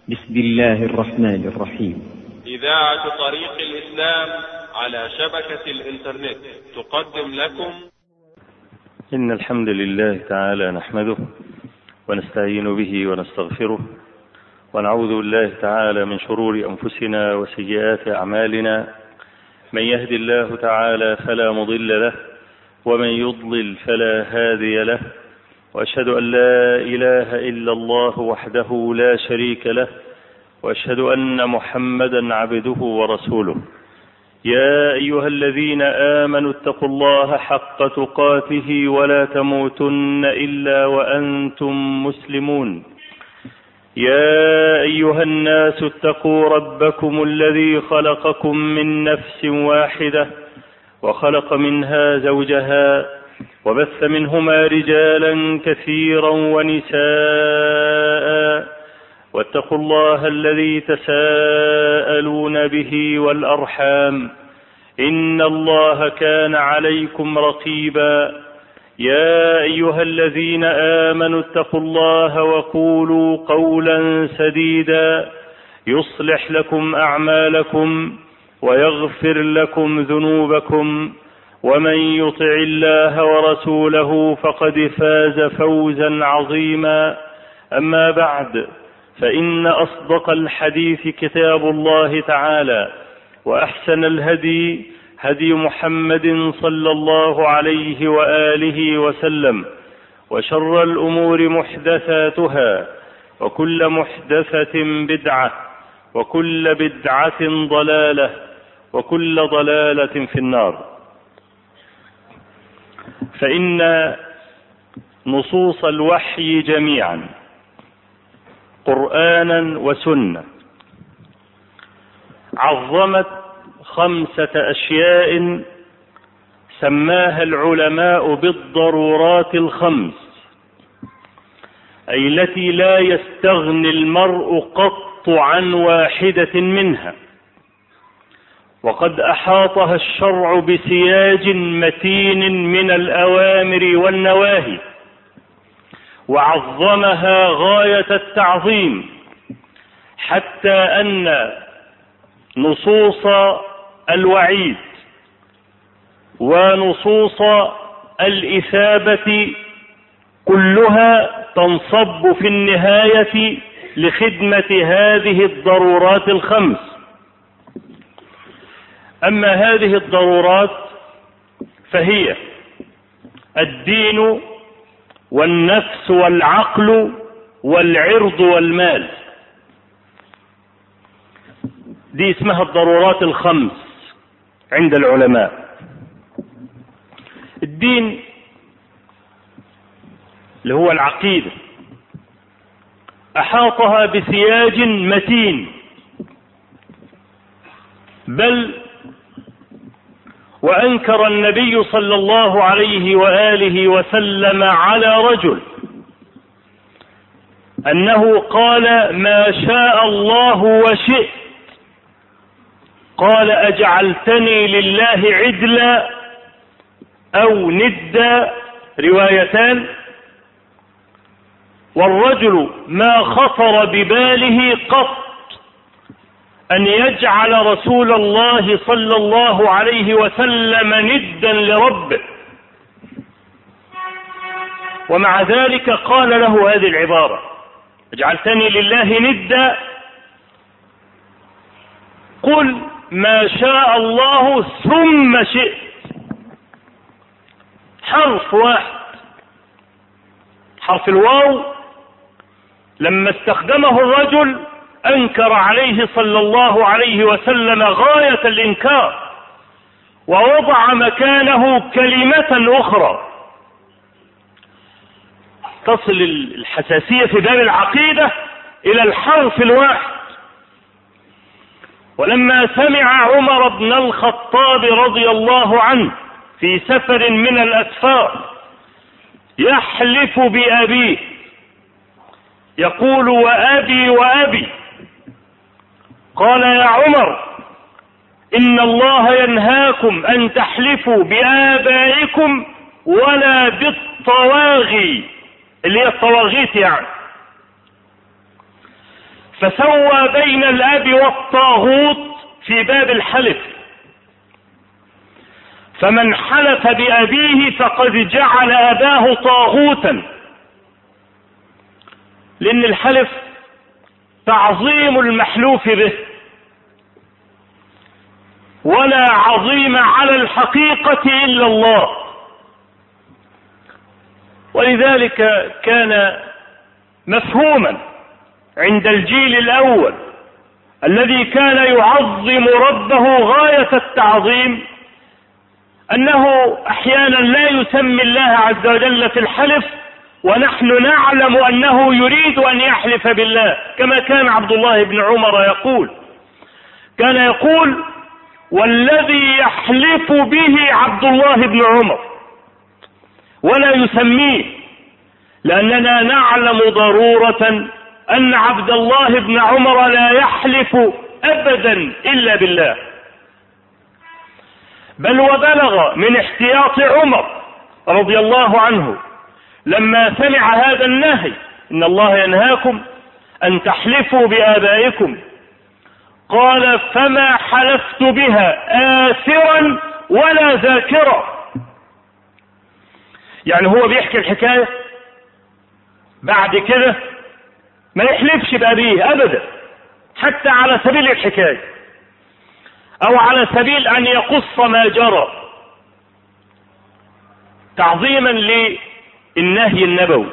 بسم الله الرحمن الرحيم إذاعة طريق الإسلام على شبكة الإنترنت تقدم لكم إن الحمد لله تعالى نحمده ونستعين به ونستغفره ونعوذ بالله تعالى من شرور أنفسنا وسيئات أعمالنا من يهد الله تعالى فلا مضل له ومن يضلل فلا هادي له واشهد ان لا اله الا الله وحده لا شريك له واشهد ان محمدا عبده ورسوله يا ايها الذين امنوا اتقوا الله حق تقاته ولا تموتن الا وانتم مسلمون يا ايها الناس اتقوا ربكم الذي خلقكم من نفس واحده وخلق منها زوجها وبث منهما رجالا كثيرا ونساء واتقوا الله الذي تساءلون به والارحام ان الله كان عليكم رقيبا يا ايها الذين امنوا اتقوا الله وقولوا قولا سديدا يصلح لكم اعمالكم ويغفر لكم ذنوبكم ومن يطع الله ورسوله فقد فاز فوزا عظيما اما بعد فان اصدق الحديث كتاب الله تعالى واحسن الهدي هدي محمد صلى الله عليه واله وسلم وشر الامور محدثاتها وكل محدثه بدعه وكل بدعه ضلاله وكل ضلاله في النار فان نصوص الوحي جميعا قرانا وسنه عظمت خمسه اشياء سماها العلماء بالضرورات الخمس اي التي لا يستغني المرء قط عن واحده منها وقد احاطها الشرع بسياج متين من الاوامر والنواهي وعظمها غايه التعظيم حتى ان نصوص الوعيد ونصوص الاثابه كلها تنصب في النهايه لخدمه هذه الضرورات الخمس اما هذه الضرورات فهي الدين والنفس والعقل والعرض والمال دي اسمها الضرورات الخمس عند العلماء الدين اللي هو العقيده احاطها بسياج متين بل وانكر النبي صلى الله عليه واله وسلم على رجل انه قال ما شاء الله وشئت قال اجعلتني لله عدلا او ندا روايتان والرجل ما خطر بباله قط ان يجعل رسول الله صلى الله عليه وسلم ندا لربه ومع ذلك قال له هذه العباره اجعلتني لله ندا قل ما شاء الله ثم شئت حرف واحد حرف الواو لما استخدمه الرجل انكر عليه صلى الله عليه وسلم غايه الانكار ووضع مكانه كلمه اخرى تصل الحساسيه في باب العقيده الى الحرف الواحد ولما سمع عمر بن الخطاب رضي الله عنه في سفر من الاسفار يحلف بابيه يقول وابي وابي قال يا عمر ان الله ينهاكم ان تحلفوا بابائكم ولا بالطواغي اللي هي الطواغيت يعني فسوى بين الاب والطاغوت في باب الحلف فمن حلف بابيه فقد جعل اباه طاغوتا لان الحلف تعظيم المحلوف به ولا عظيم على الحقيقة إلا الله ولذلك كان مفهوما عند الجيل الأول الذي كان يعظم ربه غاية التعظيم أنه أحيانا لا يسمي الله عز وجل في الحلف ونحن نعلم أنه يريد أن يحلف بالله كما كان عبد الله بن عمر يقول كان يقول والذي يحلف به عبد الله بن عمر ولا يسميه لأننا نعلم ضرورة أن عبد الله بن عمر لا يحلف أبدا إلا بالله بل وبلغ من احتياط عمر رضي الله عنه لما سمع هذا النهي إن الله ينهاكم أن تحلفوا بآبائكم قال فما حلفت بها آثرا ولا ذاكرا يعني هو بيحكي الحكاية بعد كده ما يحلفش بأبيه أبدا حتى على سبيل الحكاية أو على سبيل أن يقص ما جرى تعظيما للنهي النبوي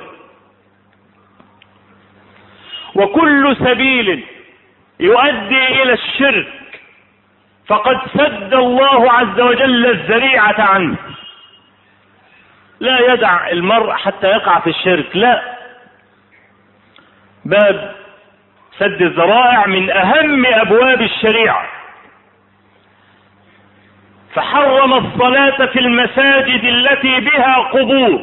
وكل سبيل يؤدي الى الشرك فقد سد الله عز وجل الذريعة عنه لا يدع المرء حتى يقع في الشرك لا باب سد الذرائع من اهم ابواب الشريعة فحرم الصلاة في المساجد التي بها قبور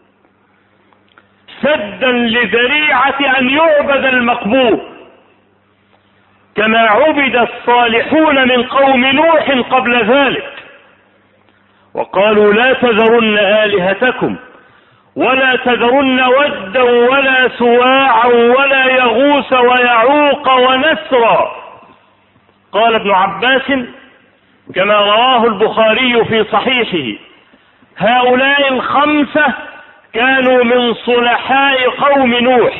سدا لذريعة ان يعبد المقبور كما عبد الصالحون من قوم نوح قبل ذلك وقالوا لا تذرن آلهتكم ولا تذرن ودا ولا سواعا ولا يغوس ويعوق ونسرا قال ابن عباس كما رواه البخاري في صحيحه هؤلاء الخمسة كانوا من صلحاء قوم نوح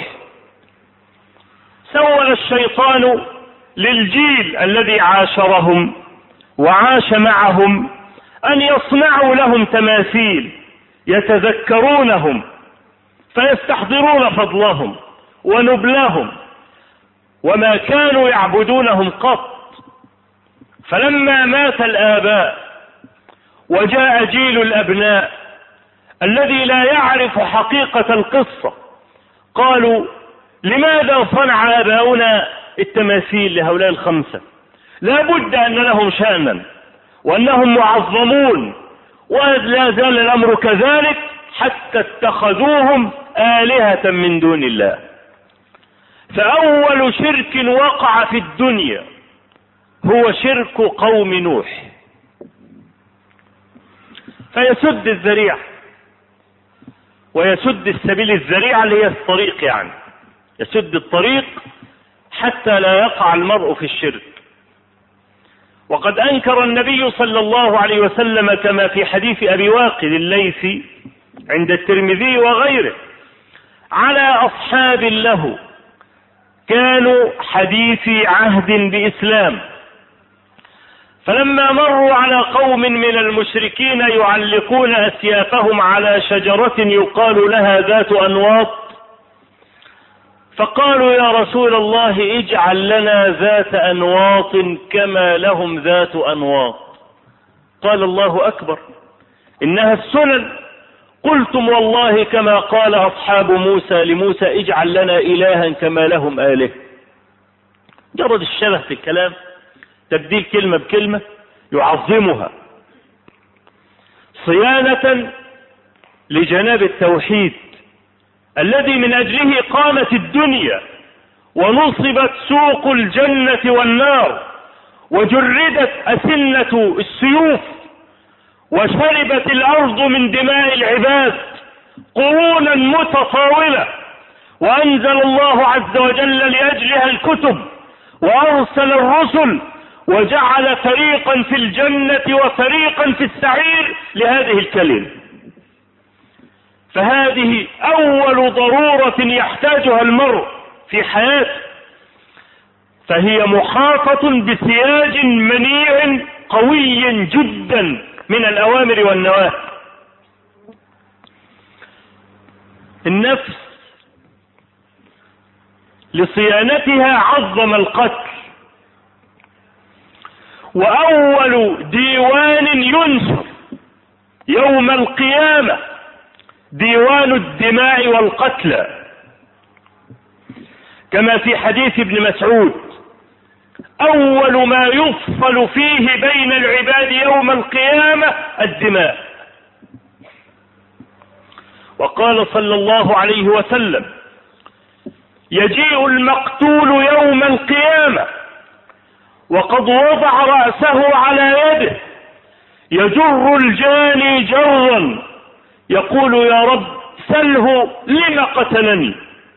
سول الشيطان للجيل الذي عاشرهم وعاش معهم ان يصنعوا لهم تماثيل يتذكرونهم فيستحضرون فضلهم ونبلهم وما كانوا يعبدونهم قط فلما مات الاباء وجاء جيل الابناء الذي لا يعرف حقيقه القصه قالوا لماذا صنع اباؤنا التماثيل لهؤلاء الخمسة لا بد أن لهم شأنا وأنهم معظمون ولا زال الأمر كذلك حتى اتخذوهم آلهة من دون الله فأول شرك وقع في الدنيا هو شرك قوم نوح فيسد الذريعة ويسد السبيل الذريعة اللي هي الطريق يعني يسد الطريق حتى لا يقع المرء في الشرك وقد انكر النبي صلى الله عليه وسلم كما في حديث ابي واقد الليثي عند الترمذي وغيره على اصحاب له كانوا حديثي عهد باسلام فلما مروا على قوم من المشركين يعلقون اسيافهم على شجره يقال لها ذات انواط فقالوا يا رسول الله اجعل لنا ذات انواط كما لهم ذات انواط قال الله اكبر انها السنن قلتم والله كما قال اصحاب موسى لموسى اجعل لنا الها كما لهم اله جرد الشبه في الكلام تبديل كلمه بكلمه يعظمها صيانه لجناب التوحيد الذي من اجله قامت الدنيا ونصبت سوق الجنة والنار وجردت أسنة السيوف وشربت الأرض من دماء العباد قرونا متطاولة وأنزل الله عز وجل لأجلها الكتب وأرسل الرسل وجعل فريقا في الجنة وفريقا في السعير لهذه الكلمة فهذه أول ضرورة يحتاجها المرء في حياته فهي محاطة بسياج منيع قوي جدا من الأوامر والنواهي النفس لصيانتها عظم القتل وأول ديوان ينشر يوم القيامة ديوان الدماء والقتلى كما في حديث ابن مسعود أول ما يفصل فيه بين العباد يوم القيامة الدماء وقال صلى الله عليه وسلم يجيء المقتول يوم القيامة وقد وضع رأسه على يده يجر الجاني جرا يقول يا رب سله لم قتلني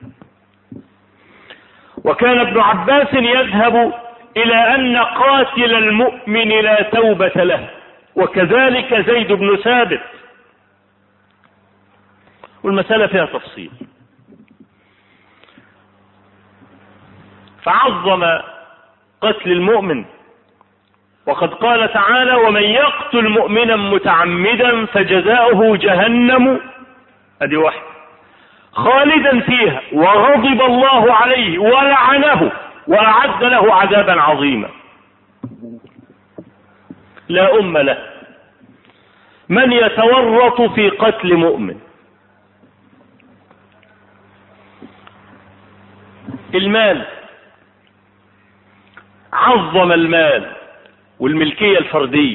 وكان ابن عباس يذهب الى ان قاتل المؤمن لا توبة له وكذلك زيد بن ثابت والمسألة فيها تفصيل فعظم قتل المؤمن وقد قال تعالى ومن يقتل مؤمنا متعمدا فجزاؤه جهنم ادي واحد خالدا فيها وغضب الله عليه ولعنه واعد له عذابا عظيما لا ام له من يتورط في قتل مؤمن المال عظم المال والملكية الفردية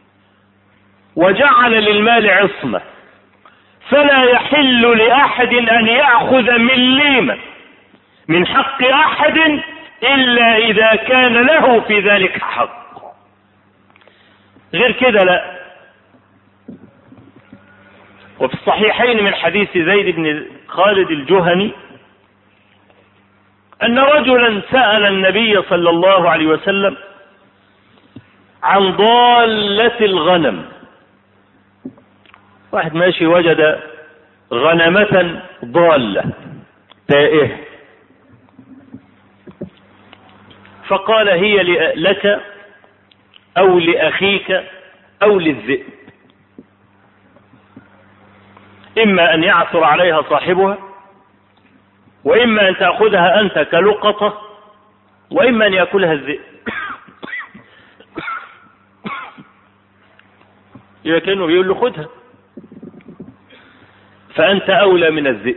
وجعل للمال عصمة فلا يحل لأحد أن يأخذ مليما من حق أحد إلا إذا كان له في ذلك حق غير كده لا وفي الصحيحين من حديث زيد بن خالد الجهني أن رجلا سأل النبي صلى الله عليه وسلم عن ضالة الغنم واحد ماشي وجد غنمة ضالة تائهة فقال هي لك أو لأخيك أو للذئب إما أن يعثر عليها صاحبها وإما أن تأخذها أنت كلقطة وإما أن يأكلها الذئب يبقى كأنه بيقول له خدها فأنت أولى من الذئب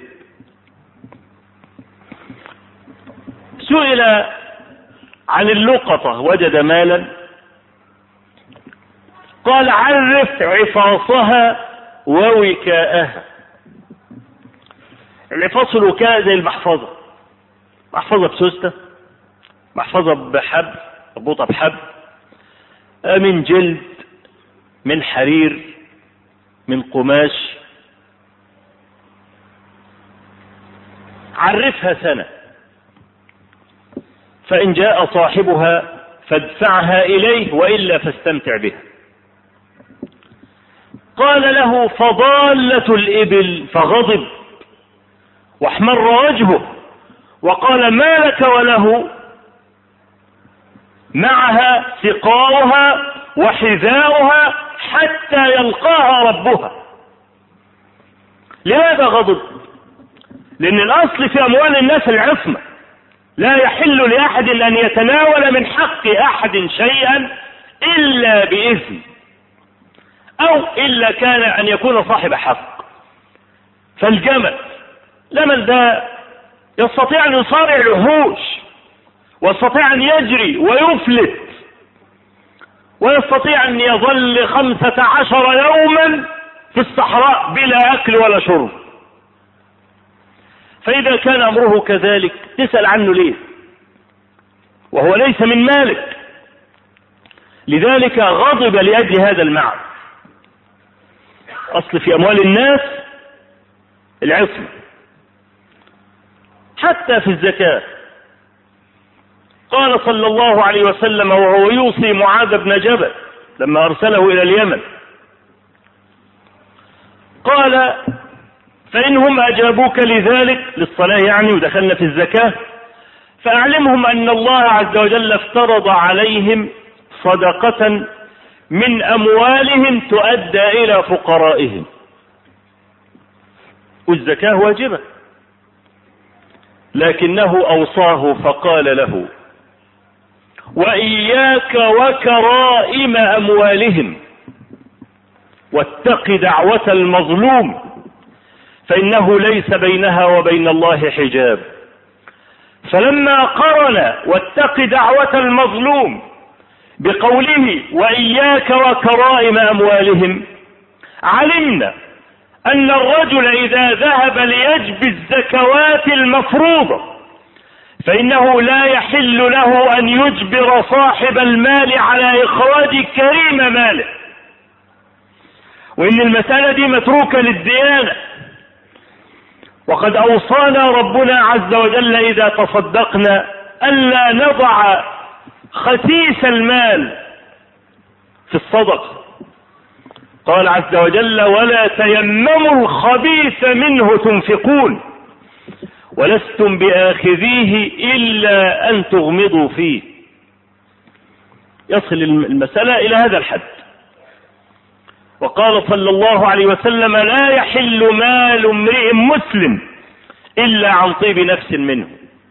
سئل عن اللقطة وجد مالا قال عرف عفاصها ووكاءها العفاص الوكاء زي المحفظة محفظة بسوستة محفظة بحبل مربوطة بحبل من جلد من حرير من قماش عرفها سنة فإن جاء صاحبها فادفعها إليه وإلا فاستمتع بها قال له فضالة الإبل فغضب واحمر وجهه وقال ما لك وله معها سقاؤها وحذاؤها حتى يلقاها ربها لماذا غضب لان الاصل في اموال الناس العصمة لا يحل لاحد ان يتناول من حق احد شيئا الا باذن او الا كان ان يكون صاحب حق فالجمل لمن ده يستطيع ان يصارع الوحوش ويستطيع ان يجري ويفلت ويستطيع ان يظل خمسة عشر يوما في الصحراء بلا اكل ولا شرب فاذا كان امره كذلك تسأل عنه ليه وهو ليس من مالك لذلك غضب لاجل هذا المعنى اصل في اموال الناس العصمة حتى في الزكاة قال صلى الله عليه وسلم وهو يوصي معاذ بن جبل لما أرسله إلى اليمن قال فإنهم أجابوك لذلك للصلاة يعني ودخلنا في الزكاة فأعلمهم أن الله عز وجل افترض عليهم صدقة من أموالهم تؤدى إلى فقرائهم والزكاة واجبة لكنه أوصاه فقال له وإياك وكرائم أموالهم واتق دعوة المظلوم فإنه ليس بينها وبين الله حجاب فلما قرن واتق دعوة المظلوم بقوله وإياك وكرائم أموالهم علمنا أن الرجل إذا ذهب ليجبي الزكوات المفروضة فإنه لا يحل له أن يجبر صاحب المال على إخراج كريم ماله وإن المسألة دي متروكة للديانة وقد أوصانا ربنا عز وجل إذا تصدقنا ألا نضع خسيس المال في الصدقة قال عز وجل ولا تيمموا الخبيث منه تنفقون ولستم بآخذيه إلا أن تغمضوا فيه يصل المسألة إلى هذا الحد وقال صلى الله عليه وسلم لا يحل مال امرئ مسلم إلا عن طيب نفس منه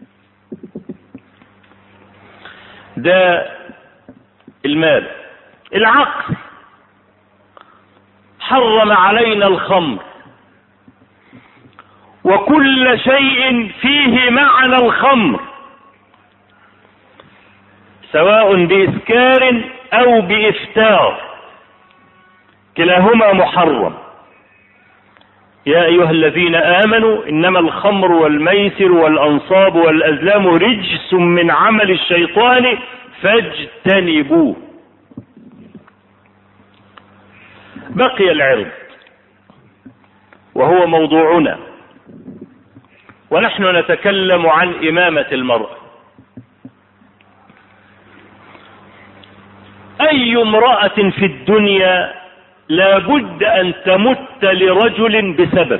ده المال العقل حرم علينا الخمر وكل شيء فيه معنى الخمر سواء بإسكار أو بإفتار كلاهما محرم يا أيها الذين آمنوا إنما الخمر والميسر والأنصاب والأزلام رجس من عمل الشيطان فاجتنبوه بقي العرض وهو موضوعنا ونحن نتكلم عن إمامة المرأة أي امرأة في الدنيا لابد أن تمت لرجل بسبب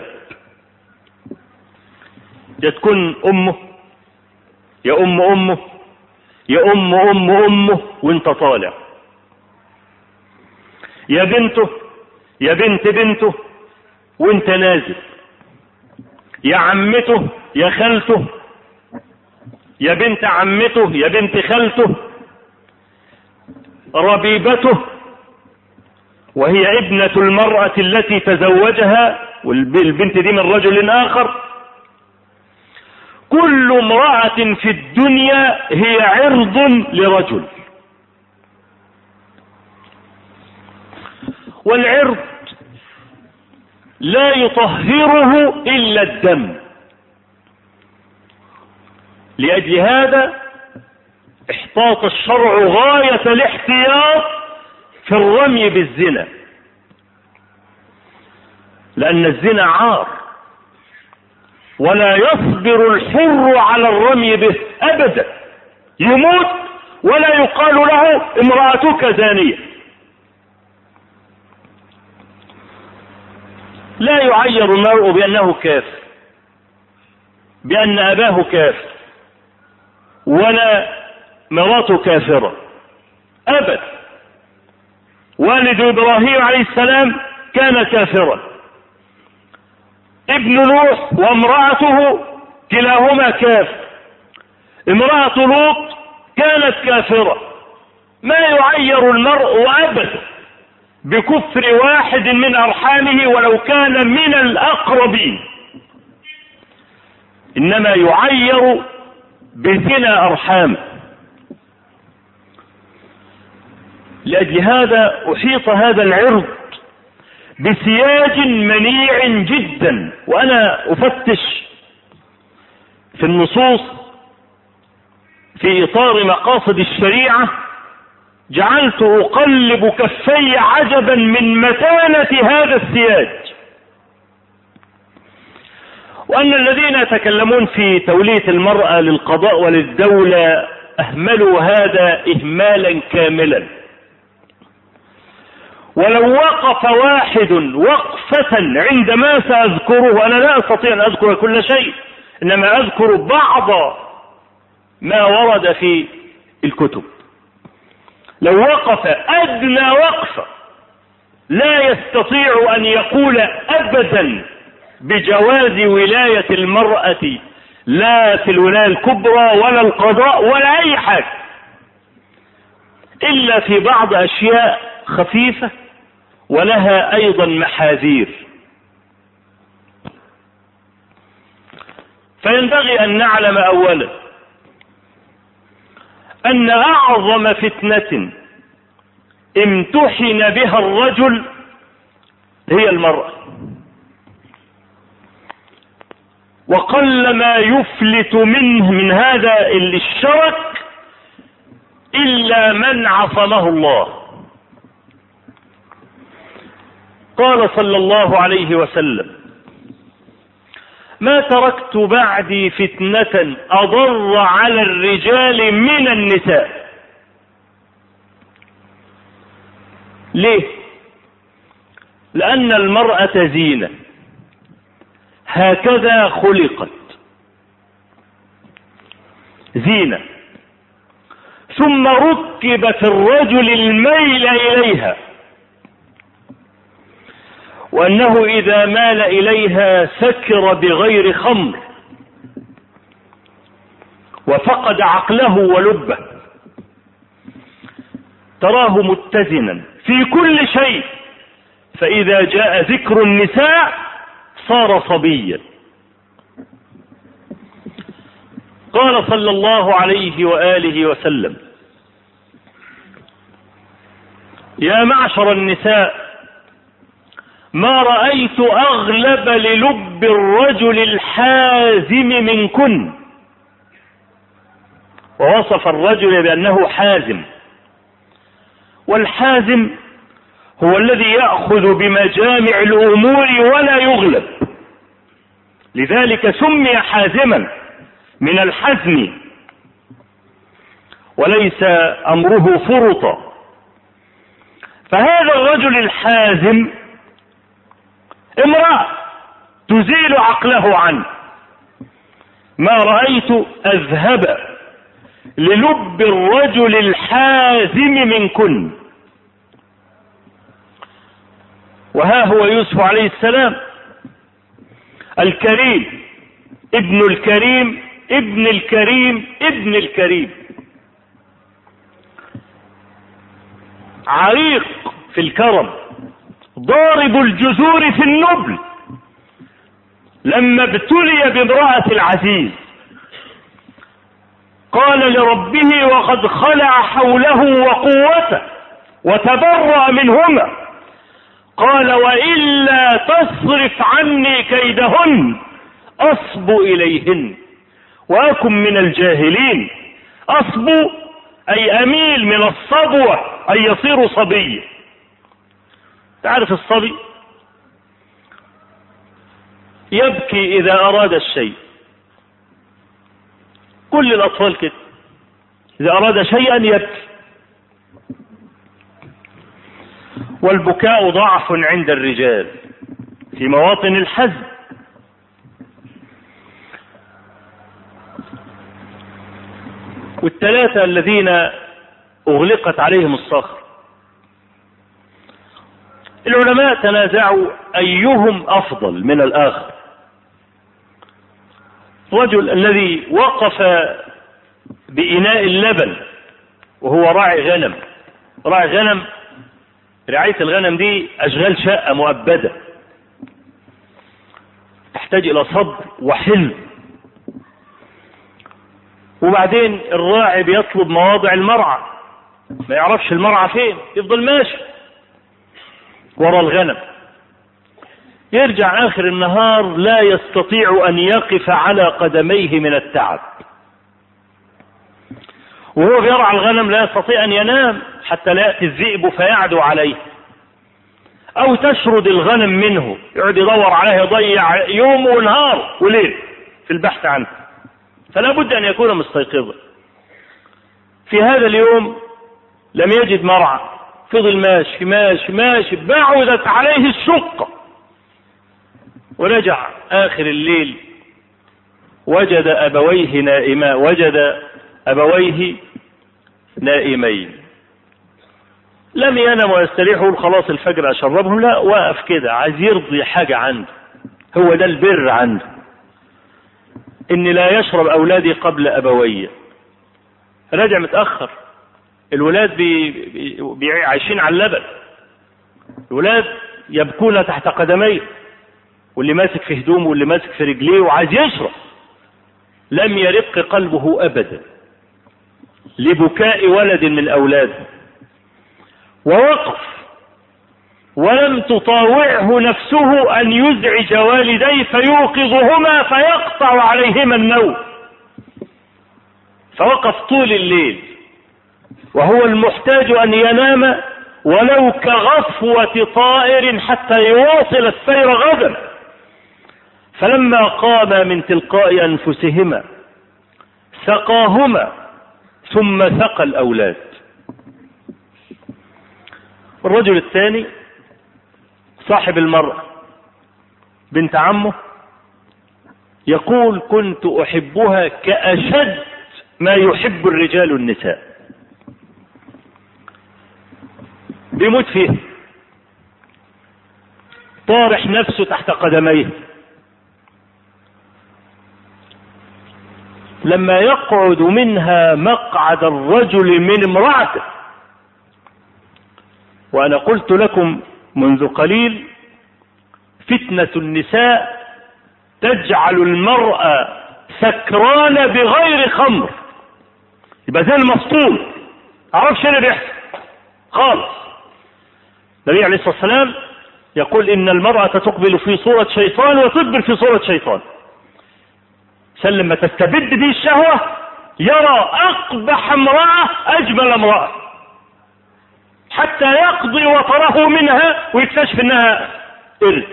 يا تكون أمه يا أم أمه يا أم أم أمه وانت طالع يا بنته يا بنت بنته وانت نازل يا عمته يا خالته يا بنت عمته يا بنت خالته ربيبته وهي ابنة المرأة التي تزوجها والبنت دي من رجل آخر كل امرأة في الدنيا هي عرض لرجل والعرض لا يطهره إلا الدم لأجل هذا احتاط الشرع غاية الاحتياط في الرمي بالزنا لأن الزنا عار ولا يصبر الحر على الرمي به أبدا يموت ولا يقال له امرأتك زانية لا يعير المرء بأنه كافر بأن أباه كافر ولا مراته كافرة أبدا والد إبراهيم عليه السلام كان كافرا ابن نوح وامرأته كلاهما كافر امرأة لوط كانت كافرة ما يعير المرء أبدا بكفر واحد من أرحامه ولو كان من الأقربين إنما يعير بزنا أرحامه لأجل هذا أحيط هذا العرض بسياج منيع جدا وأنا أفتش في النصوص في إطار مقاصد الشريعة جعلت أقلب كفي عجبا من متانة هذا السياج وأن الذين يتكلمون في تولية المرأة للقضاء وللدولة أهملوا هذا إهمالا كاملا ولو وقف واحد وقفة عند ما سأذكره أنا لا أستطيع أن أذكر كل شيء إنما أذكر بعض ما ورد في الكتب لو وقف أدنى وقفة لا يستطيع أن يقول أبدا بجواز ولاية المرأة لا في الولاية الكبرى ولا القضاء ولا أي حاجة إلا في بعض أشياء خفيفة ولها أيضا محاذير فينبغي أن نعلم أولا أن أعظم فتنة امتحن بها الرجل هي المرأة وقل ما يفلت منه من هذا الشرك إلا من عصمه الله قال صلى الله عليه وسلم ما تركت بعدي فتنة أضر على الرجال من النساء ليه لأن المرأة زينة هكذا خلقت زينة ثم ركب في الرجل الميل إليها وأنه إذا مال إليها سكر بغير خمر وفقد عقله ولبه تراه متزنا في كل شيء فإذا جاء ذكر النساء صار صبيا قال صلى الله عليه وآله وسلم يا معشر النساء ما رأيت أغلب للب الرجل الحازم منكن ووصف الرجل بأنه حازم والحازم هو الذي يأخذ بمجامع الأمور ولا يغلب لذلك سمي حازما من الحزم وليس أمره فرطا فهذا الرجل الحازم امرأة تزيل عقله عنه ما رأيت أذهب للب الرجل الحازم منكن وها هو يوسف عليه السلام الكريم ابن الكريم ابن الكريم ابن الكريم عريق في الكرم ضارب الجزور في النبل لما ابتلي بامرأة العزيز قال لربه وقد خلع حوله وقوته وتبرأ منهما قال وإلا تصرف عني كيدهن أصب إليهن وأكن من الجاهلين أصب أي أميل من الصبوة أي يصير صبيا تعرف الصبي يبكي إذا أراد الشيء كل الأطفال كده إذا أراد شيئا يبكي والبكاء ضعف عند الرجال في مواطن الحزن والثلاثة الذين أغلقت عليهم الصخر العلماء تنازعوا أيهم أفضل من الآخر الرجل الذي وقف بإناء اللبن وهو راعي غنم راعي غنم رعاية الغنم دي أشغال شقة مؤبدة تحتاج إلى صبر وحلم وبعدين الراعي بيطلب مواضع المرعى ما يعرفش المرعى فين يفضل ماشي ورا الغنم يرجع آخر النهار لا يستطيع أن يقف على قدميه من التعب وهو بيرعى الغنم لا يستطيع أن ينام حتى لا يأتي الذئب فيعدو عليه او تشرد الغنم منه يقعد يدور عليه يضيع يوم ونهار وليل في البحث عنه فلا بد ان يكون مستيقظا في هذا اليوم لم يجد مرعى فضل ماشي ماشي ماشي بعدت عليه الشقة ورجع آخر الليل وجد أبويه نائما وجد أبويه نائمين لم ينم ويستريح يقول خلاص الفجر أشربهم لا وقف كده عايز يرضي حاجة عنده هو ده البر عنده إن لا يشرب أولادي قبل أبوي راجع متأخر الولاد بي بي عايشين على اللبن الولاد يبكون تحت قدميه واللي ماسك في هدومه واللي ماسك في رجليه وعايز يشرب لم يرق قلبه ابدا لبكاء ولد من اولاده ووقف ولم تطاوعه نفسه ان يزعج والديه فيوقظهما فيقطع عليهما النوم فوقف طول الليل وهو المحتاج ان ينام ولو كغفوة طائر حتى يواصل السير غدا فلما قاما من تلقاء انفسهما سقاهما ثم سقى الاولاد الرجل الثاني صاحب المرأة بنت عمه يقول كنت احبها كاشد ما يحب الرجال النساء بيموت فيها طارح نفسه تحت قدميه لما يقعد منها مقعد الرجل من امرأته وأنا قلت لكم منذ قليل فتنة النساء تجعل المرأة سكران بغير خمر يبقى زي المسطول عرفش ايه اللي بيحصل خالص النبي عليه الصلاة والسلام يقول إن المرأة تقبل في صورة شيطان وتدبر في صورة شيطان عشان لما تستبد به الشهوة يرى أقبح امرأة أجمل امرأة حتى يقضي وطره منها ويكتشف انها قرد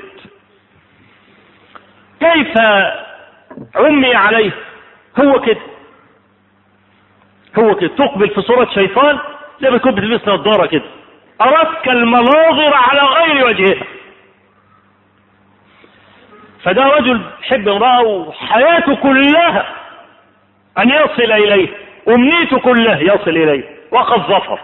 كيف عمي عليه هو كده هو كده تقبل في صورة شيطان زي ما كنت بتلبس نظارة كده أردت المناظر على غير وجهها فده رجل يحب امرأة وحياته كلها أن يصل إليه أمنيته كلها يصل إليه وقد ظفر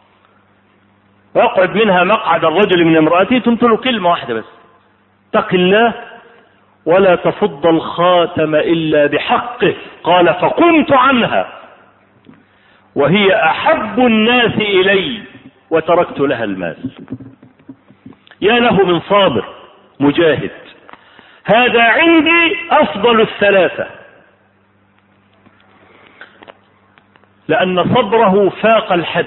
ويقعد منها مقعد الرجل من امرأته تمثل كلمة واحدة بس اتق الله ولا تفض الخاتم إلا بحقه قال فقمت عنها وهي أحب الناس إلي وتركت لها المال يا له من صابر مجاهد هذا عندي أفضل الثلاثة لأن صبره فاق الحد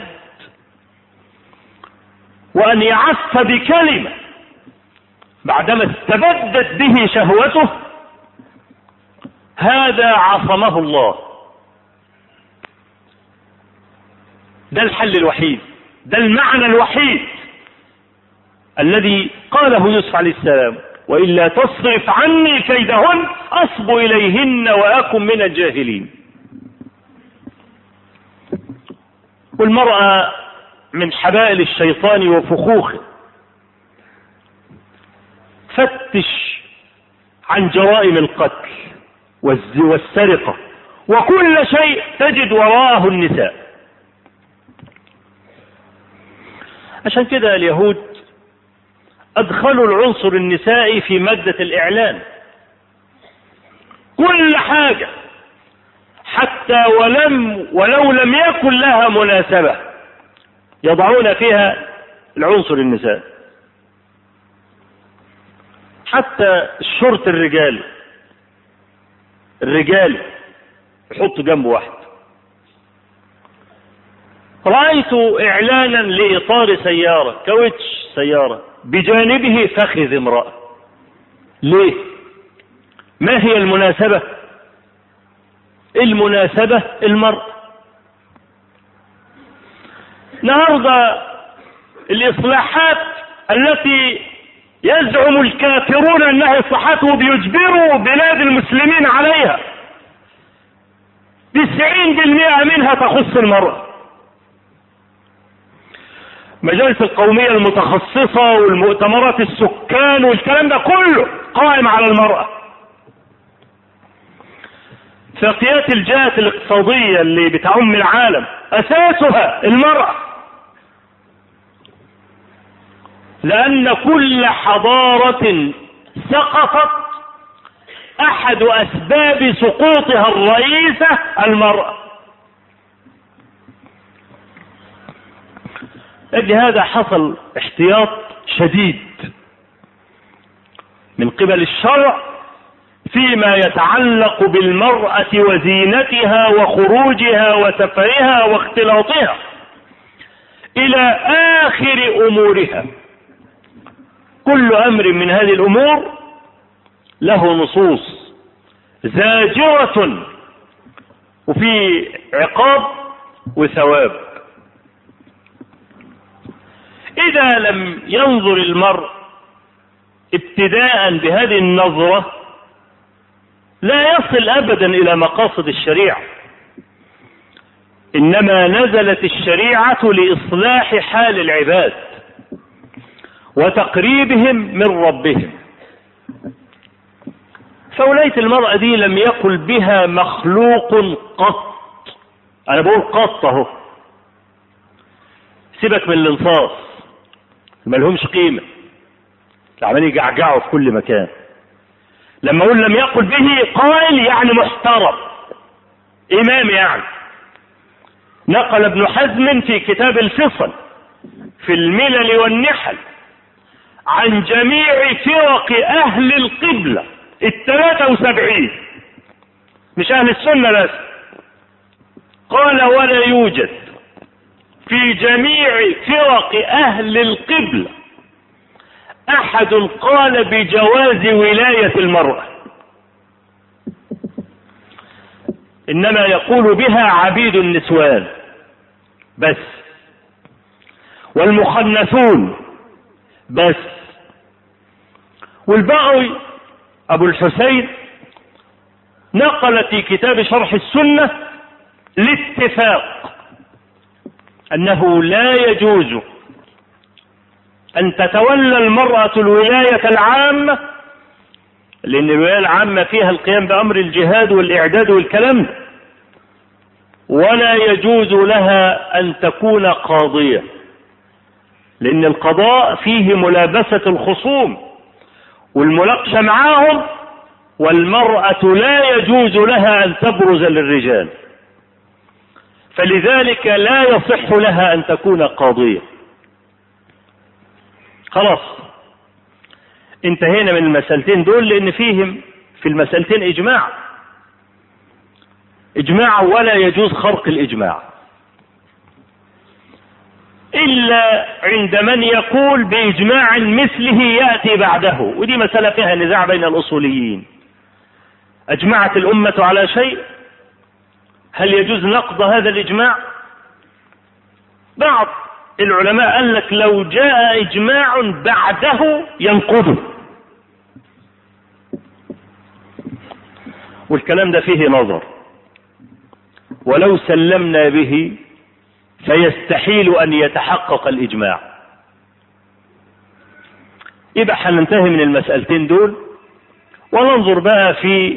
وأن يعف بكلمة بعدما استبدت به شهوته هذا عصمه الله ده الحل الوحيد ده المعنى الوحيد الذي قاله يوسف عليه السلام وإلا تصرف عني كيدهن أصب إليهن وأكن من الجاهلين والمرأة من حبائل الشيطان وفخوخه فتش عن جرائم القتل والسرقة وكل شيء تجد وراءه النساء عشان كده اليهود ادخلوا العنصر النسائي في مادة الاعلان كل حاجة حتى ولم ولو لم يكن لها مناسبة يضعون فيها العنصر النسائي حتى الشرط الرجالي الرجالي يحط جنبه واحد رأيت إعلانا لإطار سيارة كاوتش سيارة بجانبه فخذ امرأة ليه ما هي المناسبة المناسبة المرأة النهاردة الإصلاحات التي يزعم الكافرون انها صحته بيجبروا بلاد المسلمين عليها تسعين بالمئة منها تخص المرأة مجالس القومية المتخصصة والمؤتمرات السكان والكلام ده كله قائم على المرأة اتفاقيات الجهات الاقتصادية اللي بتعم العالم اساسها المرأة لان كل حضارة سقطت احد اسباب سقوطها الرئيسة المرأة لأجل هذا حصل احتياط شديد من قبل الشرع فيما يتعلق بالمرأة وزينتها وخروجها وسفرها واختلاطها إلى آخر أمورها كل أمر من هذه الأمور له نصوص زاجرة وفي عقاب وثواب إذا لم ينظر المرء ابتداء بهذه النظرة لا يصل أبدا إلى مقاصد الشريعة إنما نزلت الشريعة لإصلاح حال العباد وتقريبهم من ربهم فولاية المرأة دي لم يقل بها مخلوق قط أنا بقول قط أهو سيبك من الانصاص ما لهمش قيمة عمال يجعجعوا في كل مكان لما اقول لم يقل به قائل يعني محترم امام يعني نقل ابن حزم في كتاب الفصل في الملل والنحل عن جميع فرق اهل القبلة الثلاثة وسبعين مش اهل السنة بس قال ولا يوجد في جميع فرق اهل القبلة احد قال بجواز ولاية المرأة انما يقول بها عبيد النسوان بس والمخنثون بس والبغوي ابو الحسين نقل في كتاب شرح السنة الاتفاق انه لا يجوز ان تتولى المرأة الولاية العامة لان الولاية العامة فيها القيام بامر الجهاد والاعداد والكلام ده ولا يجوز لها ان تكون قاضية لان القضاء فيه ملابسة الخصوم والمناقشة معاهم والمرأة لا يجوز لها ان تبرز للرجال فلذلك لا يصح لها ان تكون قاضية خلاص انتهينا من المسألتين دول لان فيهم في المسألتين اجماع اجماع ولا يجوز خرق الاجماع الا عند من يقول باجماع مثله ياتي بعده ودي مساله فيها نزاع بين الاصوليين اجمعت الامه على شيء هل يجوز نقض هذا الاجماع بعض العلماء قال لك لو جاء اجماع بعده ينقضه والكلام ده فيه نظر ولو سلمنا به فيستحيل ان يتحقق الاجماع يبقى هننتهي من المسألتين دول وننظر بقى في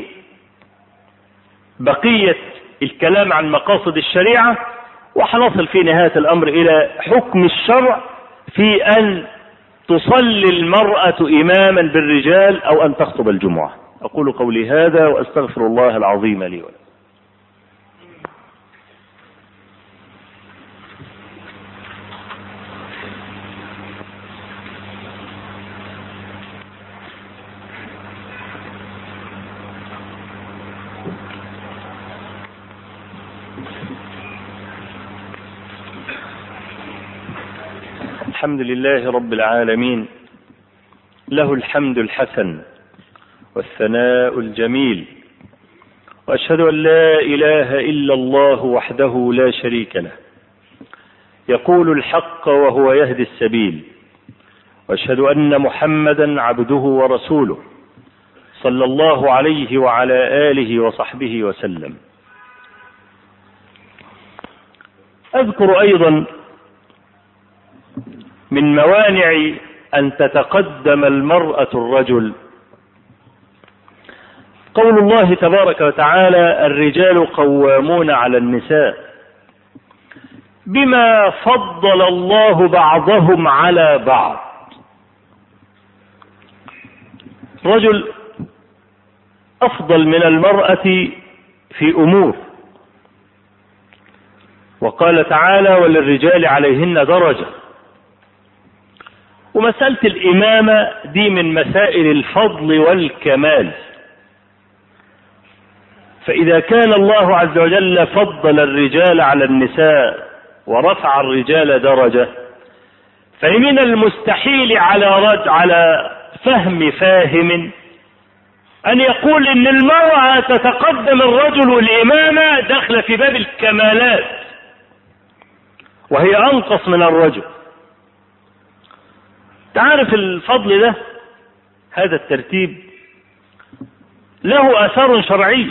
بقية الكلام عن مقاصد الشريعة وحنصل في نهاية الأمر إلى حكم الشرع في أن تصلي المرأة إماما بالرجال أو أن تخطب الجمعة أقول قولي هذا وأستغفر الله العظيم لي ولكم الحمد لله رب العالمين له الحمد الحسن والثناء الجميل واشهد ان لا اله الا الله وحده لا شريك له يقول الحق وهو يهدي السبيل واشهد ان محمدا عبده ورسوله صلى الله عليه وعلى اله وصحبه وسلم اذكر ايضا من موانع ان تتقدم المراه الرجل قول الله تبارك وتعالى الرجال قوامون على النساء بما فضل الله بعضهم على بعض رجل افضل من المراه في امور وقال تعالى وللرجال عليهن درجه ومساله الامامه دي من مسائل الفضل والكمال فاذا كان الله عز وجل فضل الرجال على النساء ورفع الرجال درجه فمن المستحيل على رد على فهم فاهم أن يقول إن المرأة تتقدم الرجل والإمامة داخلة في باب الكمالات وهي أنقص من الرجل تعرف الفضل ده هذا الترتيب له أثر شرعي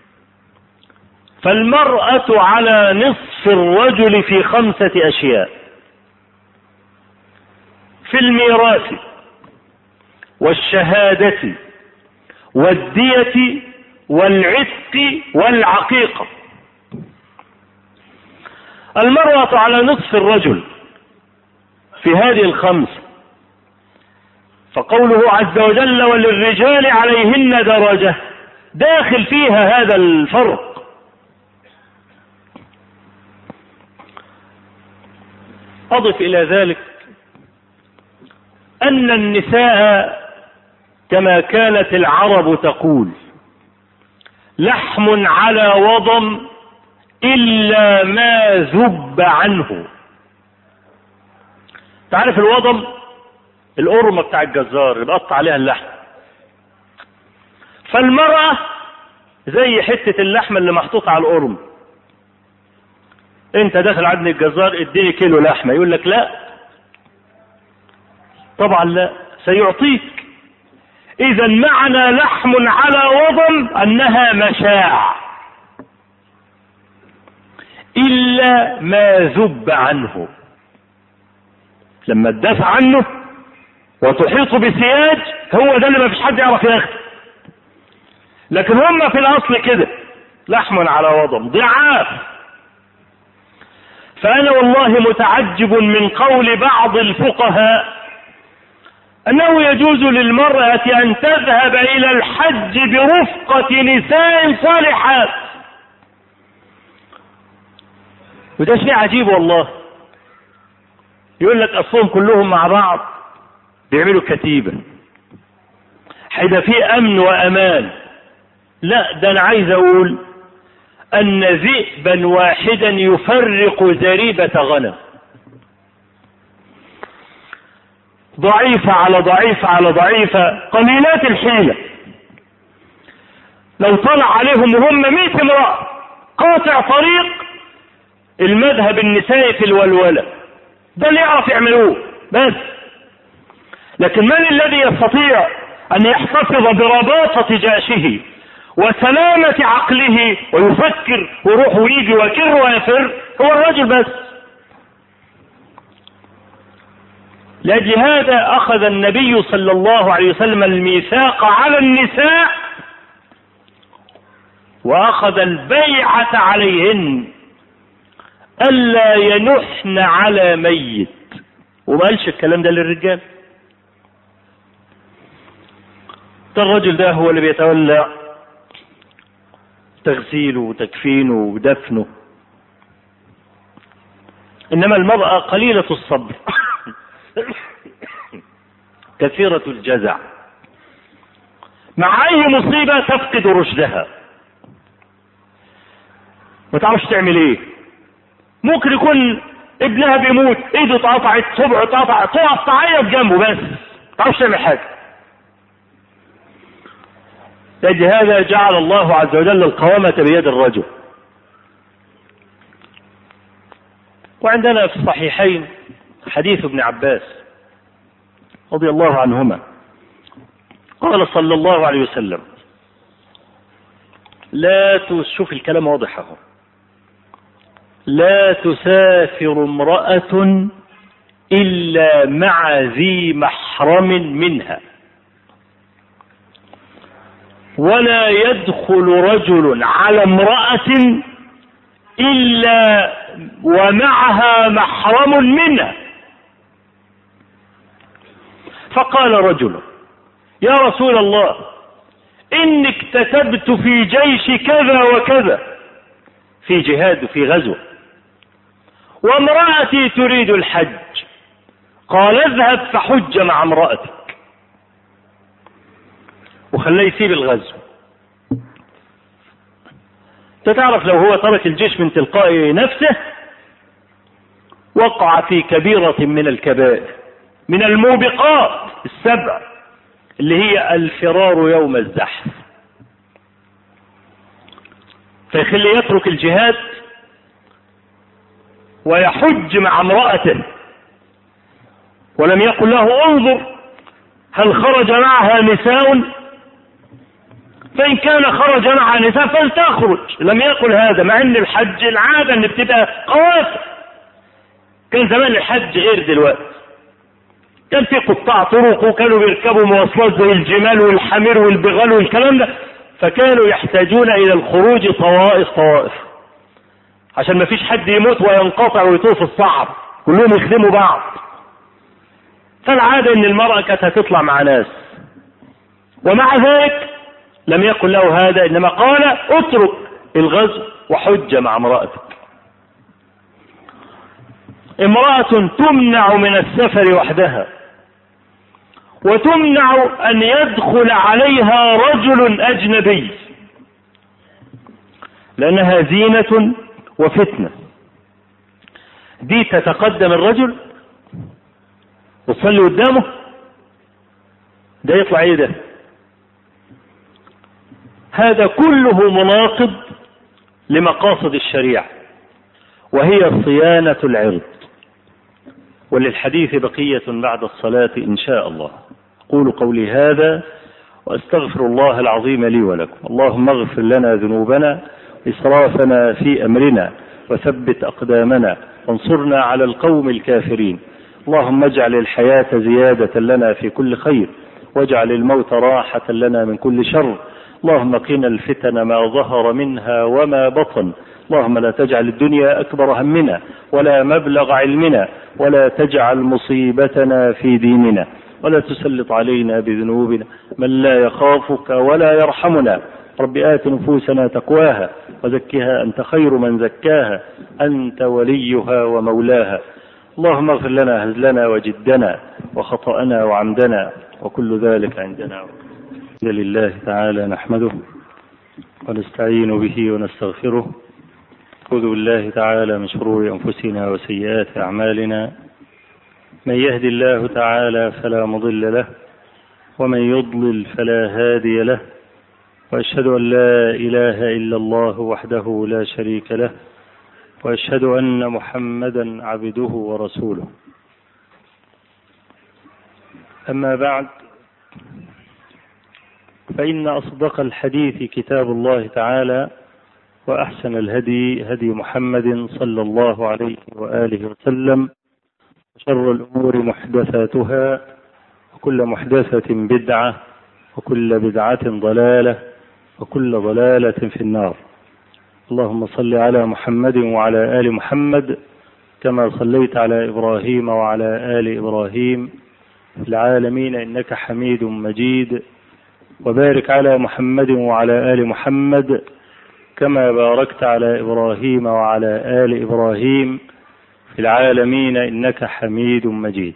فالمرأة على نصف الرجل في خمسة أشياء في الميراث والشهادة والدية والعتق والعقيقة المرأة على نصف الرجل في هذه الخمس فقوله عز وجل وللرجال عليهن درجة داخل فيها هذا الفرق أضف إلى ذلك أن النساء كما كانت العرب تقول لحم على وضم إلا ما ذب عنه تعرف الوضم القرمة بتاع الجزار يبقى عليها اللحم فالمرأة زي حتة اللحمة اللي محطوطة على القرم انت داخل عدن الجزار اديني كيلو لحمة يقول لك لا طبعا لا سيعطيك اذا معنى لحم على وضم انها مشاع الا ما ذب عنه لما تدافع عنه وتحيط بسياج هو ده اللي ما فيش حد يعرف ياخده لكن هم في الاصل كده لحم على وضم ضعاف فانا والله متعجب من قول بعض الفقهاء انه يجوز للمرأة ان تذهب الى الحج برفقة نساء صالحات وده شيء عجيب والله يقول لك اصلهم كلهم مع بعض بيعملوا كتيبة هيبقى في امن وامان لا ده انا عايز اقول ان ذئبا واحدا يفرق زريبة غنم ضعيفة على ضعيفة على ضعيفة قليلات الحيلة لو طلع عليهم وهم مئة امرأة قاطع طريق المذهب النسائي في الولولة ده اللي يعرف يعملوه بس لكن من الذي يستطيع ان يحتفظ برباطة جأشه وسلامة عقله ويفكر ويروح ويجي ويكر ويفر هو الرجل بس لأجل هذا أخذ النبي صلى الله عليه وسلم الميثاق على النساء وأخذ البيعة عليهن ألا ينحن على ميت وما قالش الكلام ده للرجال ده الرجل ده هو اللي بيتولى تغسيله وتكفينه ودفنه انما المرأة قليلة الصبر كثيرة الجزع مع اي مصيبة تفقد رشدها ما تعرفش تعمل ايه ممكن يكون ابنها بيموت ايده اتقطعت صبعه اتقطع تقف تعيط جنبه بس ما تعرفش تعمل حاجه لأجل هذا جعل الله عز وجل القوامة بيد الرجل وعندنا في الصحيحين حديث ابن عباس رضي الله عنهما قال صلى الله عليه وسلم لا تشوف الكلام واضح اهو لا تسافر امرأة إلا مع ذي محرم منها ولا يدخل رجل على امرأة إلا ومعها محرم منها فقال رجل يا رسول الله إني اكتتبت في جيش كذا وكذا في جهاد في غزوة وامرأتي تريد الحج قال اذهب فحج مع امرأتك وخلاه يسيب الغزو انت تعرف لو هو ترك الجيش من تلقاء نفسه وقع في كبيرة من الكبائر من الموبقات السبع اللي هي الفرار يوم الزحف فيخلي يترك الجهاد ويحج مع امرأته ولم يقل له انظر هل خرج معها نساء فإن كان خرج مع نساء فلتخرج لم يقل هذا مع ان الحج العادة ان بتبقى قوافل كان زمان الحج غير دلوقتي كان في قطاع طرق وكانوا بيركبوا مواصلات زي الجمال والحمير والبغال والكلام ده فكانوا يحتاجون الى الخروج طوائف طوائف عشان ما فيش حد يموت وينقطع ويطوف في الصعب كلهم يخدموا بعض فالعادة ان المرأة كانت هتطلع مع ناس ومع ذلك لم يكن له هذا انما قال اترك الغزو وحج مع امرأتك امرأة تمنع من السفر وحدها وتمنع ان يدخل عليها رجل اجنبي لانها زينة وفتنة دي تتقدم الرجل وتصلي قدامه ده يطلع ايه ده هذا كله مناقض لمقاصد الشريعة وهي صيانة العرض وللحديث بقية بعد الصلاة إن شاء الله قولوا قولي هذا وأستغفر الله العظيم لي ولكم اللهم اغفر لنا ذنوبنا إسرافنا في أمرنا وثبت أقدامنا وانصرنا على القوم الكافرين اللهم اجعل الحياة زيادة لنا في كل خير واجعل الموت راحة لنا من كل شر اللهم قنا الفتن ما ظهر منها وما بطن اللهم لا تجعل الدنيا أكبر همنا ولا مبلغ علمنا ولا تجعل مصيبتنا في ديننا ولا تسلط علينا بذنوبنا من لا يخافك ولا يرحمنا رب آت نفوسنا تقواها وزكها أنت خير من زكاها أنت وليها ومولاها اللهم اغفر لنا هزلنا وجدنا وخطأنا وعمدنا وكل ذلك عندنا الحمد لله تعالى نحمده ونستعين به ونستغفره أعوذ بالله تعالى من شرور أنفسنا وسيئات أعمالنا من يهد الله تعالى فلا مضل له ومن يضلل فلا هادي له وأشهد أن لا إله إلا الله وحده لا شريك له وأشهد أن محمدا عبده ورسوله أما بعد فإن أصدق الحديث كتاب الله تعالى وأحسن الهدي هدي محمد صلى الله عليه وآله وسلم وشر الأمور محدثاتها وكل محدثة بدعة وكل بدعة ضلالة وكل ضلالة في النار اللهم صل على محمد وعلى آل محمد كما صليت على إبراهيم وعلى آل إبراهيم في العالمين إنك حميد مجيد وبارك على محمد وعلى آل محمد كما باركت على إبراهيم وعلى آل إبراهيم في العالمين إنك حميد مجيد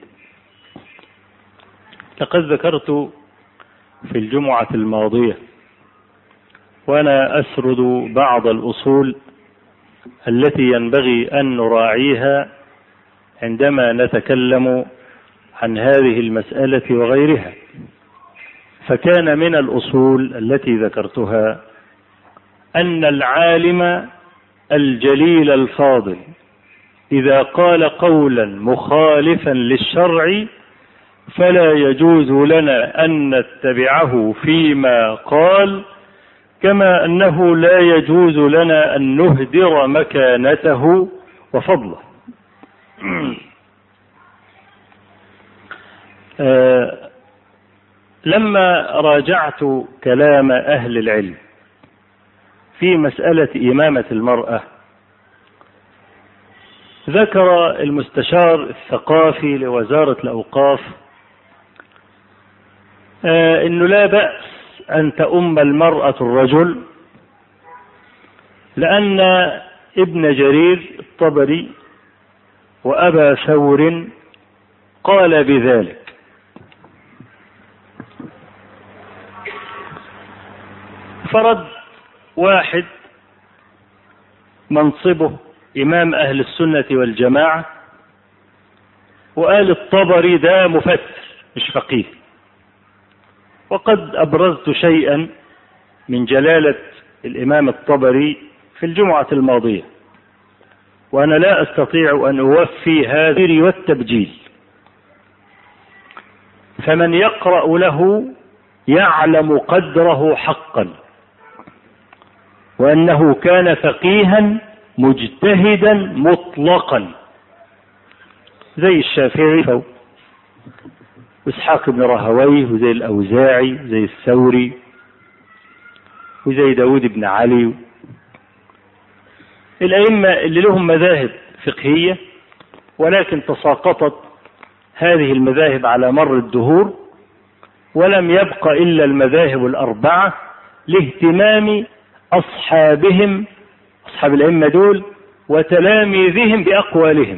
لقد ذكرت في الجمعة الماضية وأنا أسرد بعض الأصول التي ينبغي أن نراعيها عندما نتكلم عن هذه المسألة وغيرها فكان من الأصول التي ذكرتها أن العالم الجليل الفاضل إذا قال قولا مخالفا للشرع فلا يجوز لنا أن نتبعه فيما قال كما أنه لا يجوز لنا أن نهدر مكانته وفضله آه لما راجعت كلام أهل العلم في مسألة إمامة المرأة ذكر المستشار الثقافي لوزارة الأوقاف آه انه لا بأس ان تؤم المرأة الرجل لان ابن جرير الطبري وابا ثور قال بذلك فرد واحد منصبه امام اهل السنة والجماعة وقال الطبري ده مفتر مش فقيه وقد أبرزت شيئا من جلالة الإمام الطبري في الجمعة الماضية وأنا لا أستطيع أن أوفي هذه والتبجيل فمن يقرأ له يعلم قدره حقا وأنه كان فقيها مجتهدا مطلقا زي الشافعي واسحاق بن راهويه وزي الاوزاعي زي الثوري وزي داود بن علي الائمه اللي لهم مذاهب فقهيه ولكن تساقطت هذه المذاهب على مر الدهور ولم يبق الا المذاهب الاربعه لاهتمام اصحابهم اصحاب الائمه دول وتلاميذهم باقوالهم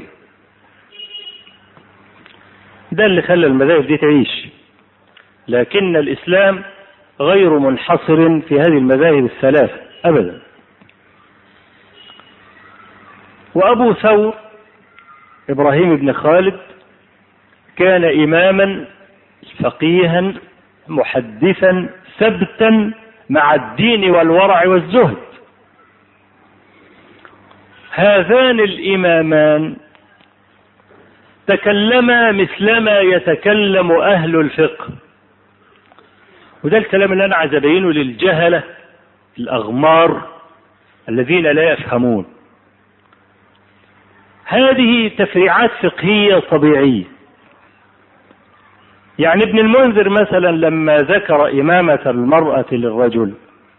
ده اللي خلى المذاهب دي تعيش لكن الاسلام غير منحصر في هذه المذاهب الثلاث ابدا وابو ثور ابراهيم بن خالد كان اماما فقيها محدثا ثبتا مع الدين والورع والزهد هذان الامامان تكلما مثلما يتكلم أهل الفقه وده الكلام اللي أنا عايز أبينه للجهلة الأغمار الذين لا يفهمون هذه تفريعات فقهية طبيعية يعني ابن المنذر مثلا لما ذكر إمامة المرأة للرجل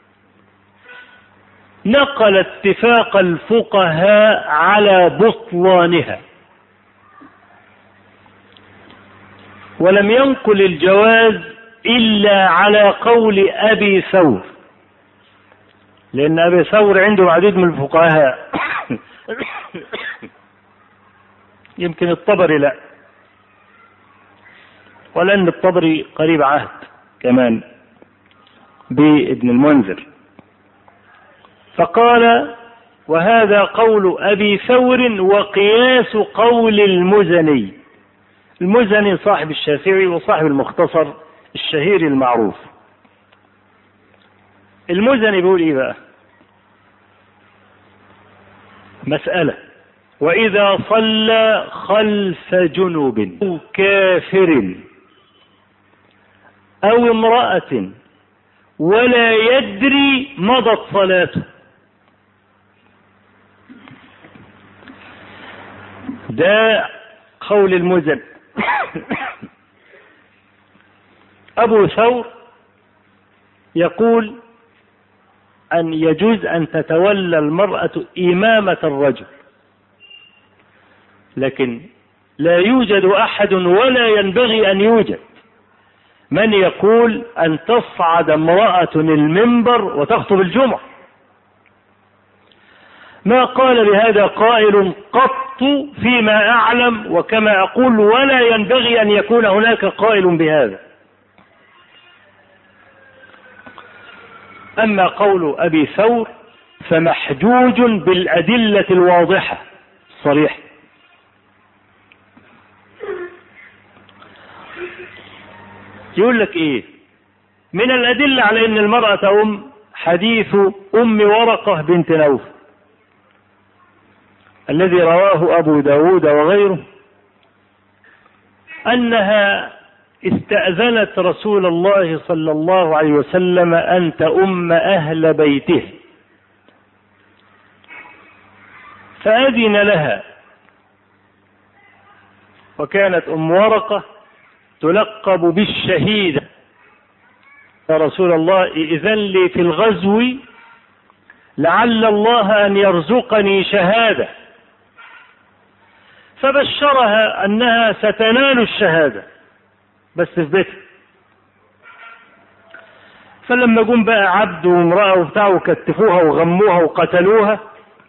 نقل اتفاق الفقهاء على بطلانها ولم ينقل الجواز إلا على قول أبي ثور لأن أبي ثور عنده عديد من الفقهاء يمكن الطبري لا ولأن الطبري قريب عهد كمان بابن المنذر فقال وهذا قول أبي ثور وقياس قول المزني المزني صاحب الشافعي وصاحب المختصر الشهير المعروف المزني بيقول ايه بقى مسألة وإذا صلى خلف جنوب أو كافر أو امرأة ولا يدري مضت صلاته ده قول المزن أبو ثور يقول أن يجوز أن تتولى المرأة إمامة الرجل لكن لا يوجد أحد ولا ينبغي أن يوجد من يقول أن تصعد امرأة المنبر وتخطب الجمعة ما قال بهذا قائل قط فيما أعلم وكما أقول ولا ينبغي أن يكون هناك قائل بهذا أما قول أبي ثور فمحجوج بالأدلة الواضحة الصريحة يقول لك إيه من الأدلة على أن المرأة أم حديث أم ورقة بنت نوف الذي رواه أبو داود وغيره أنها استأذنت رسول الله صلى الله عليه وسلم أن تؤم أهل بيته فأذن لها وكانت أم ورقة تلقب بالشهيدة يا رسول الله إذن لي في الغزو لعل الله أن يرزقني شهادة فبشرها أنها ستنال الشهادة بس في بيتها فلما جم بقى عبد وامرأة وبتاع وكتفوها وغموها وقتلوها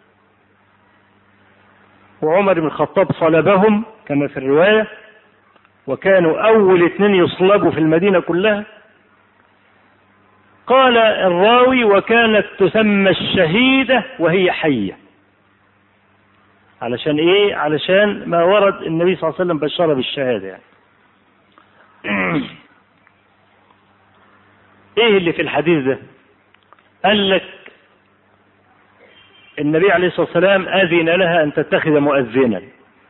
وعمر بن الخطاب صلبهم كما في الرواية وكانوا أول اثنين يصلبوا في المدينة كلها قال الراوي وكانت تسمى الشهيدة وهي حية علشان ايه علشان ما ورد النبي صلى الله عليه وسلم بشرها بالشهادة يعني ايه اللي في الحديث ده قال لك النبي عليه الصلاة والسلام أذن لها أن تتخذ مؤذنا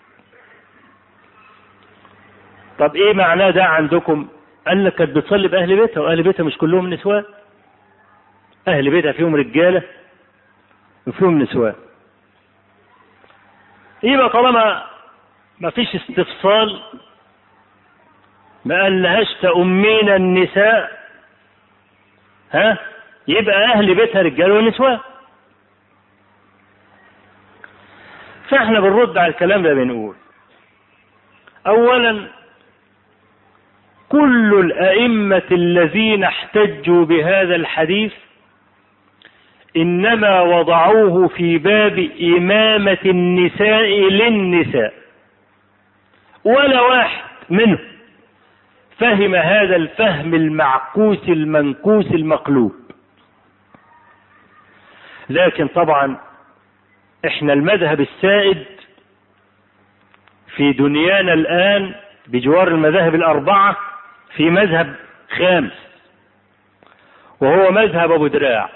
طب ايه معناه ده عندكم قال لك كانت بتصلي بأهل بيتها وأهل بيتها مش كلهم نسوان أهل بيتها فيهم رجالة وفيهم نسوان يبقى طالما ما فيش استفصال ما قالهاش تأمين النساء ها يبقى أهل بيتها رجال ونسوان فاحنا بنرد على الكلام ده بنقول أولا كل الأئمة الذين احتجوا بهذا الحديث إنما وضعوه في باب إمامة النساء للنساء ولا واحد منهم فهم هذا الفهم المعكوس المنكوس المقلوب لكن طبعا احنا المذهب السائد في دنيانا الآن بجوار المذاهب الأربعة في مذهب خامس وهو مذهب أبو دراع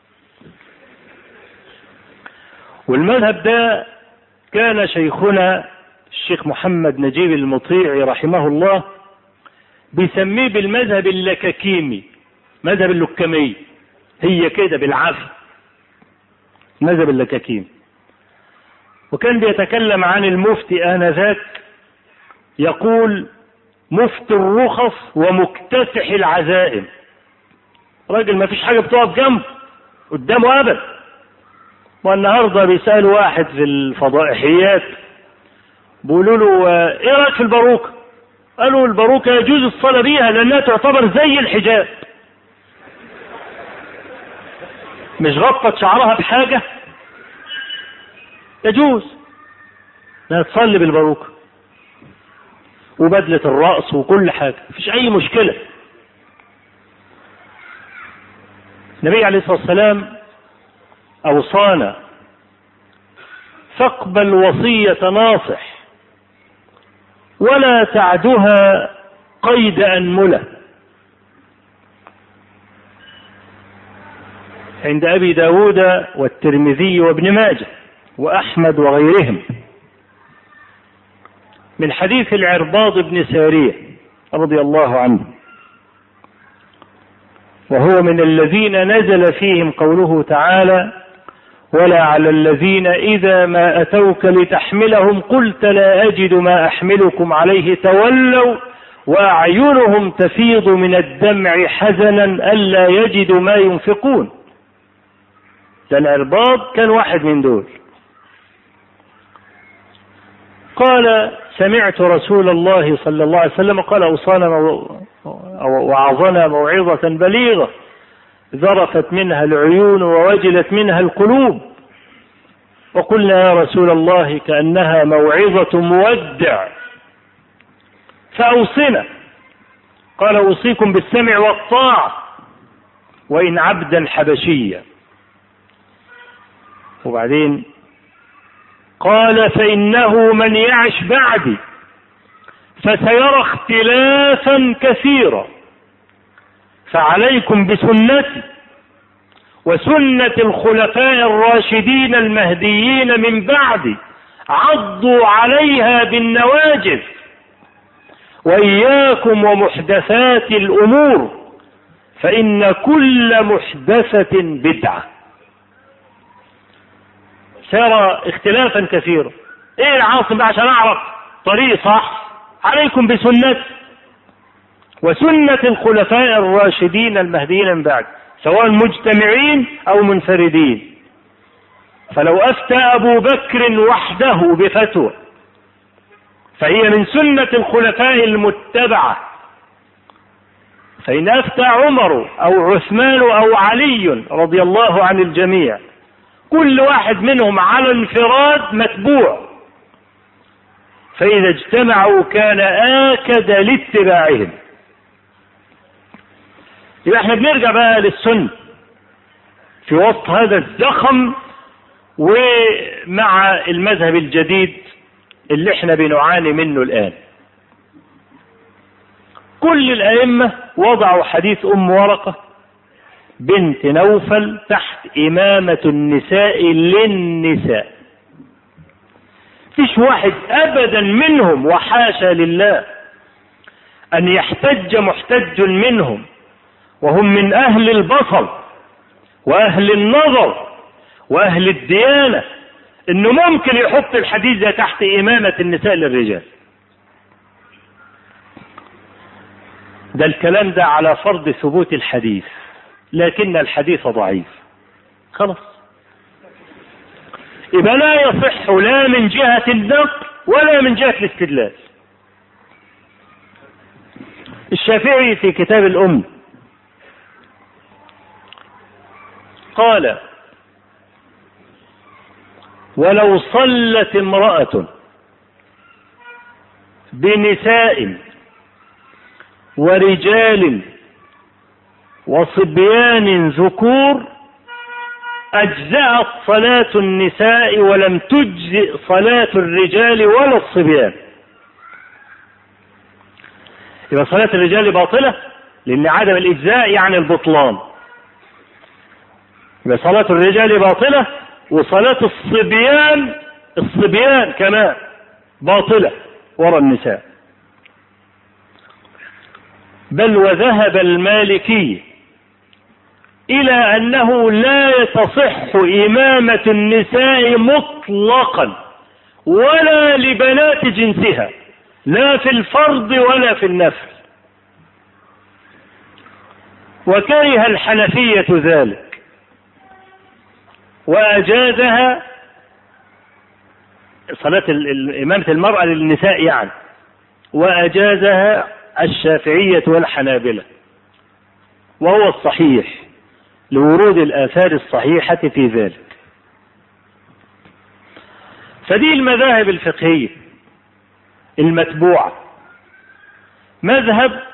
والمذهب ده كان شيخنا الشيخ محمد نجيب المطيعي رحمه الله بيسميه بالمذهب اللكاكيمي مذهب اللكمي هي كده بالعافية مذهب اللكاكيمي وكان بيتكلم عن المفتي آنذاك يقول مفتي الرخص ومكتسح العزائم راجل ما فيش حاجة بتقف جنبه قدامه أبدا والنهارده بيسألوا واحد في الفضائحيات بيقولوا له ايه رايك في الباروكه؟ قالوا الباروكه يجوز الصلاه بيها لانها تعتبر زي الحجاب. مش غطت شعرها بحاجه يجوز انها تصلي بالباروكه. وبدله الراس وكل حاجه، مفيش اي مشكله. النبي عليه الصلاه والسلام أوصانا فاقبل وصية ناصح ولا تعدها قيد أنملة عند أبي داود والترمذي وابن ماجه وأحمد وغيرهم من حديث العرباض بن سارية رضي الله عنه وهو من الذين نزل فيهم قوله تعالى ولا على الذين إذا ما أتوك لتحملهم قلت لا أجد ما أحملكم عليه تولوا وأعينهم تفيض من الدمع حزنا ألا يجدوا ما ينفقون ده العرباض كان واحد من دول قال سمعت رسول الله صلى الله عليه وسلم قال أوصانا وعظنا موعظة بليغة ذرفت منها العيون ووجلت منها القلوب وقلنا يا رسول الله كأنها موعظة مودع فأوصنا قال أوصيكم بالسمع والطاعة وإن عبدا حبشيا وبعدين قال فإنه من يعش بعدي فسيرى اختلافا كثيرا فعليكم بسنتي وسنة الخلفاء الراشدين المهديين من بعدي عضوا عليها بالنواجذ وإياكم ومحدثات الأمور فإن كل محدثة بدعة سيرى اختلافا كثيرا ايه العاصم بقى عشان اعرف طريق صح عليكم بسنتي وسنة الخلفاء الراشدين المهديين من بعد سواء مجتمعين او منفردين فلو افتى ابو بكر وحده بفتوى فهي من سنة الخلفاء المتبعة فإن أفتى عمر أو عثمان أو علي رضي الله عن الجميع كل واحد منهم على انفراد متبوع فإذا اجتمعوا كان آكد لاتباعهم يبقى احنا بنرجع بقى للسنة في وسط هذا الزخم ومع المذهب الجديد اللي احنا بنعاني منه الآن كل الأئمة وضعوا حديث أم ورقة بنت نوفل تحت إمامة النساء للنساء فيش واحد أبدا منهم وحاشا لله أن يحتج محتج منهم وهم من أهل البصر وأهل النظر وأهل الديانة إنه ممكن يحط الحديث ده تحت إمامة النساء للرجال ده الكلام ده على فرض ثبوت الحديث لكن الحديث ضعيف خلاص يبقى لا يصح لا من جهة النقل ولا من جهة الاستدلال الشافعي في كتاب الأم قال ولو صلت امرأة بنساء ورجال وصبيان ذكور أجزأت صلاة النساء ولم تجزئ صلاة الرجال ولا الصبيان يبقى صلاة الرجال باطلة لأن عدم الإجزاء يعني البطلان يبقى صلاة الرجال باطلة وصلاة الصبيان الصبيان كمان باطلة وراء النساء بل وذهب المالكي إلى أنه لا تصح إمامة النساء مطلقا ولا لبنات جنسها لا في الفرض ولا في النفل وكره الحنفية ذلك وأجازها صلاة إمامة المرأة للنساء يعني وأجازها الشافعية والحنابلة وهو الصحيح لورود الآثار الصحيحة في ذلك فدي المذاهب الفقهية المتبوعة مذهب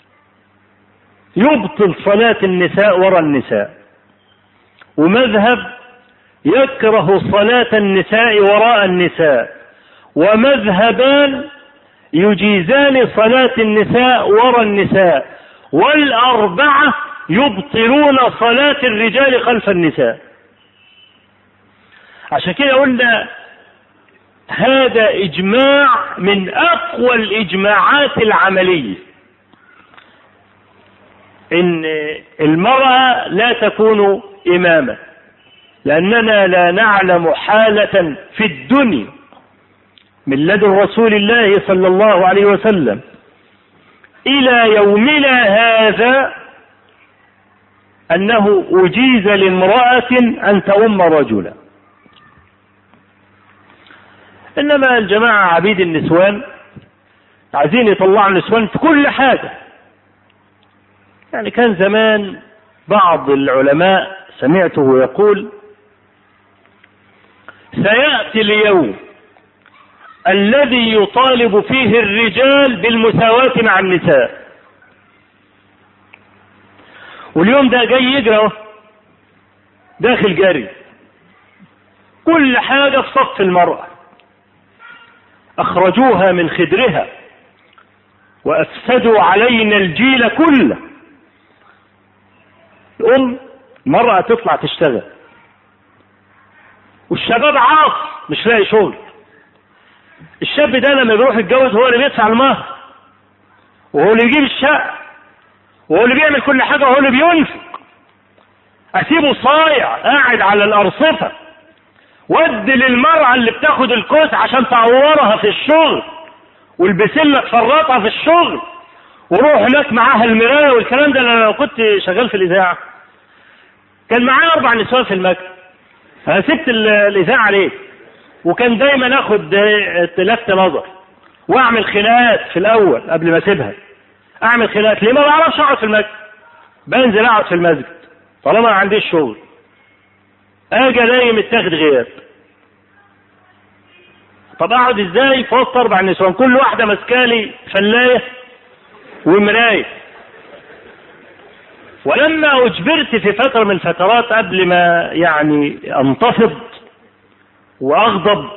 يبطل صلاة النساء وراء النساء ومذهب يكره صلاة النساء وراء النساء ومذهبان يجيزان صلاة النساء وراء النساء والأربعة يبطلون صلاة الرجال خلف النساء عشان كده قلنا هذا إجماع من أقوى الإجماعات العملية إن المرأة لا تكون إمامة لأننا لا نعلم حالة في الدنيا من لدن رسول الله صلى الله عليه وسلم إلى يومنا هذا أنه أجيز لامرأة أن تؤم رجلا إنما الجماعة عبيد النسوان عايزين يطلعوا النسوان في كل حاجة يعني كان زمان بعض العلماء سمعته يقول سيأتي اليوم الذي يطالب فيه الرجال بالمساواة مع النساء واليوم ده جاي يجري داخل جري كل حاجة في صف المرأة أخرجوها من خدرها وأفسدوا علينا الجيل كله الأم مرأة تطلع تشتغل والشباب عاص مش لاقي شغل الشاب ده لما بيروح يتجوز هو اللي بيدفع المهر وهو اللي بيجيب الشقة وهو اللي بيعمل كل حاجة وهو اللي بينفق اسيبه صايع قاعد على الارصفة ودي للمرأة اللي بتاخد الكوس عشان تعورها في الشغل والبسلة تفرطها في الشغل وروح هناك معاها المراية والكلام ده انا لو كنت شغال في الاذاعة كان معايا اربع نسوان في المكتب انا سبت ال- الاذاعة ليه وكان دايما اخد لفت نظر واعمل خناقات في الاول قبل ما اسيبها اعمل خناقات ليه ما بعرفش اقعد في المكتب بنزل اقعد في المسجد طالما ما عنديش شغل اجي الاقي متاخد غياب طب اقعد ازاي في وسط اربع نسوان كل واحده ماسكالي فلايه ومرايه ولما اجبرت في فتره من الفترات قبل ما يعني انتفض واغضب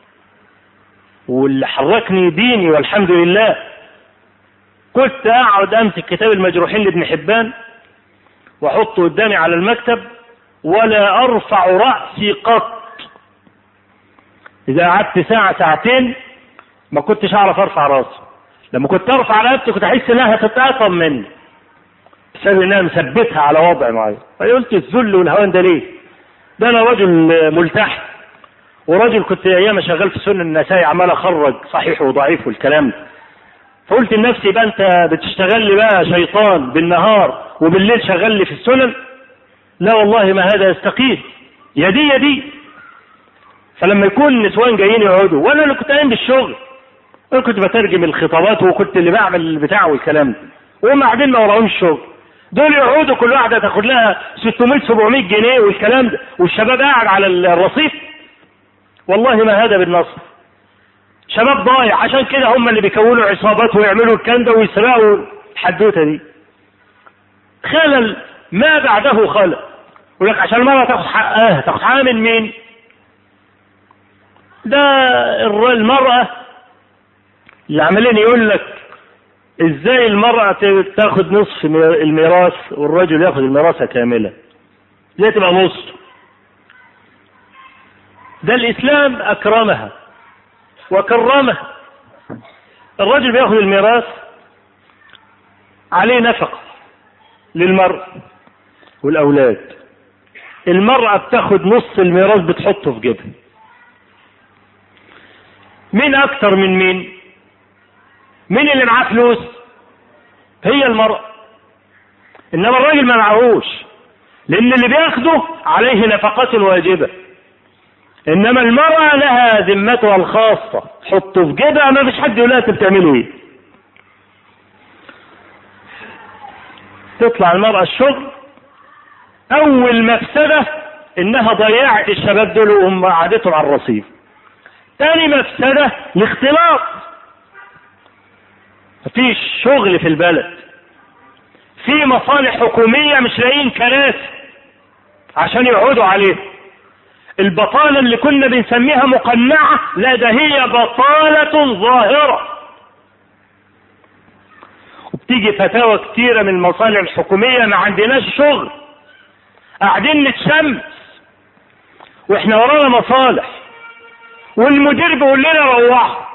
واللي حركني ديني والحمد لله كنت اقعد امسك كتاب المجروحين لابن حبان واحطه قدامي على المكتب ولا ارفع راسي قط اذا قعدت ساعه ساعتين ما كنتش اعرف ارفع راسي لما كنت ارفع رقبتي كنت احس انها هتتقطم مني بسبب انها مثبتها على وضع معين فقلت الذل والهوان ده ليه ده انا رجل ملتحي ورجل كنت ايام شغال في سنن النسائي عمال اخرج صحيح وضعيف والكلام ده فقلت لنفسي بقى انت بتشتغل لي بقى شيطان بالنهار وبالليل شغال لي في السنن لا والله ما هذا يستقيم يا دي يا دي فلما يكون النسوان جايين يقعدوا وانا اللي كنت قايم بالشغل انا كنت بترجم الخطابات وكنت اللي بعمل البتاع والكلام ده وهم قاعدين ما وراهمش شغل دول يقعدوا كل واحده تاخد لها 600 700 جنيه والكلام ده والشباب قاعد على الرصيف والله ما هذا بالنصر شباب ضايع عشان كده هم اللي بيكونوا عصابات ويعملوا الكلام ده ويسرقوا الحدوته دي خلل ما بعده خلل يقول لك عشان المرأة تاخد حقها تاخد حقها من مين؟ ده الر- المرأة اللي عمالين يقول لك ازاي المرأة ت- تاخد نصف مي- الميراث والرجل ياخد الميراث كاملة ازاي تبقى نص ده الاسلام اكرمها وكرمها الرجل بياخد الميراث عليه نفقة للمرأة والأولاد المرأة بتاخد نص الميراث بتحطه في جيبها مين أكتر من مين؟ مين اللي معاه فلوس؟ هي المرأة إنما الراجل ما معهوش لأن اللي بياخده عليه نفقات واجبة انما المرأة لها ذمتها الخاصة تحطه في جيبها ما فيش حد يقول لها انت بتعملي ايه تطلع المرأة الشغل اول مفسدة انها ضيعت الشباب دول وهم قعدتهم على الرصيف تاني مفسدة الاختلاط مفيش شغل في البلد في مصالح حكومية مش لاقيين كراسي عشان يقعدوا عليه البطالة اللي كنا بنسميها مقنعة لا ده هي بطالة ظاهرة وبتيجي فتاوى كتيرة من المصالح الحكومية ما عندناش شغل قاعدين نتشمس واحنا ورانا مصالح والمدير بيقول لنا روحوا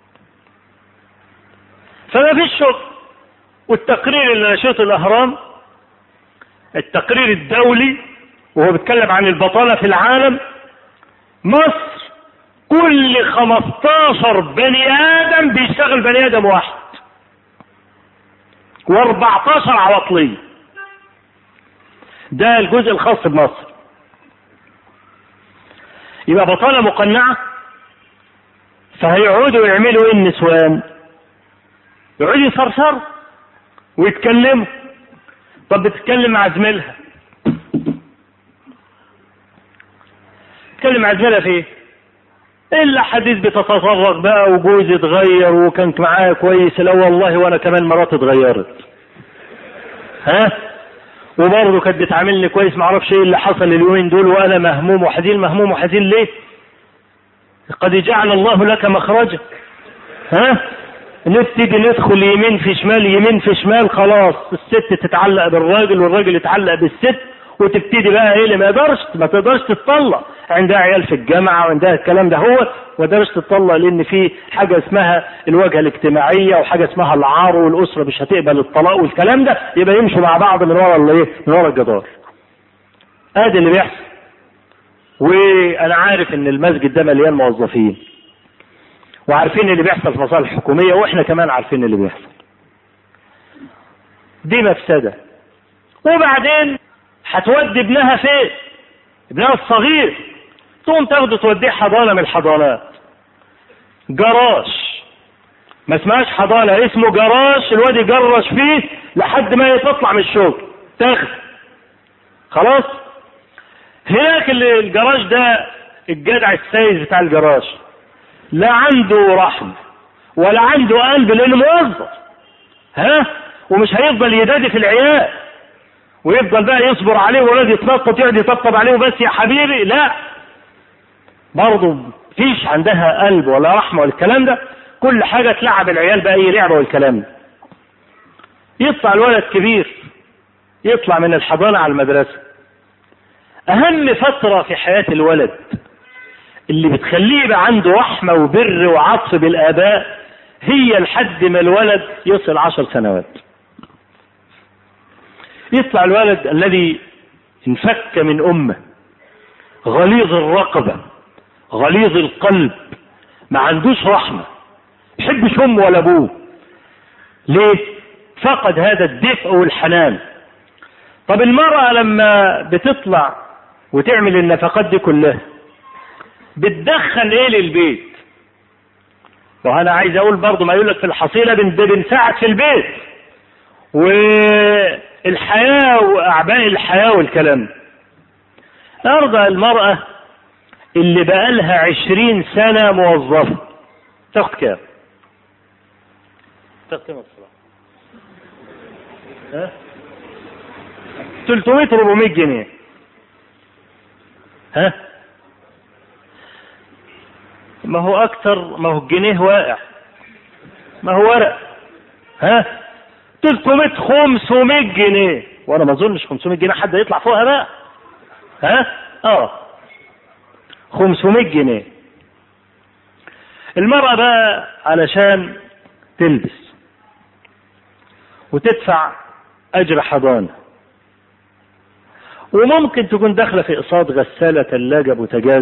فما فيش شغل والتقرير اللي نشرته الاهرام التقرير الدولي وهو بيتكلم عن البطالة في العالم مصر كل 15 بني آدم بيشتغل بني آدم واحد و14 عواطلية ده الجزء الخاص بمصر يبقى بطالة مقنعة فهيقعدوا يعملوا ايه النسوان يقعدوا يصرصروا ويتكلموا طب بتتكلم مع زميلها تتكلم مع زميلها في ايه؟ الا حديث بتتطرق بقى وجوزي اتغير وكان معايا كويس لا والله وانا كمان مراتي اتغيرت ها وبرضه كانت بتعاملني كويس معرفش ايه اللي حصل اليومين دول وانا مهموم وحزين مهموم وحزين ليه قد جعل الله لك مخرجا ها نبتدي ندخل يمين في شمال يمين في شمال خلاص الست تتعلق بالراجل والراجل يتعلق بالست وتبتدي بقى ايه اللي ما يقدرش ما تقدرش تتطلق عندها عيال في الجامعه وعندها الكلام ده هو ما تقدرش تتطلق لان في حاجه اسمها الواجهه الاجتماعيه وحاجه اسمها العار والاسره مش هتقبل الطلاق والكلام ده يبقى يمشوا مع بعض من ورا الايه من ورا الجدار ادي اللي بيحصل وانا عارف ان المسجد ده مليان موظفين وعارفين اللي بيحصل في مصالح حكوميه واحنا كمان عارفين اللي بيحصل دي مفسده وبعدين هتودي ابنها فين ابنها الصغير تقوم تاخده توديه حضانه من الحضانات جراش ما اسمهاش حضانه اسمه جراش الواد يجرش فيه لحد ما تطلع من الشغل تاخد خلاص هناك اللي الجراج ده الجدع السيد بتاع الجراج لا عنده رحم ولا عنده قلب لانه موظف ها ومش هيفضل يدادي في العيال ويفضل بقى يصبر عليه وولاد يتنطط يقعد يطبطب عليه وبس يا حبيبي لا برضه فيش عندها قلب ولا رحمه ولا الكلام ده كل حاجه تلعب العيال باي لعبه والكلام ده يطلع الولد كبير يطلع من الحضانه على المدرسه اهم فتره في حياه الولد اللي بتخليه يبقى عنده رحمه وبر وعطف بالاباء هي لحد ما الولد يصل عشر سنوات يطلع الولد الذي انفك من امه غليظ الرقبه غليظ القلب ما عندوش رحمه يحبش امه ولا ابوه ليه فقد هذا الدفء والحنان طب المرأة لما بتطلع وتعمل النفقات دي كلها بتدخل ايه للبيت وانا عايز اقول برضه ما يقول لك في الحصيله بنساعد في البيت والحياه واعباء الحياه والكلام ارضى المراه اللي بقالها عشرين سنه موظفه تاخد كام؟ تاخد كام الصلاة؟ ها؟ 300 400 جنيه ها؟ ما هو اكتر ما هو الجنيه واقع ما هو ورق ها 300 500 جنيه وانا ما اظنش 500 جنيه حد يطلع فوقها بقى ها اه 500 جنيه المرأة بقى علشان تلبس وتدفع أجر حضانة وممكن تكون داخلة في إقساط غسالة ثلاجة بوتاجاز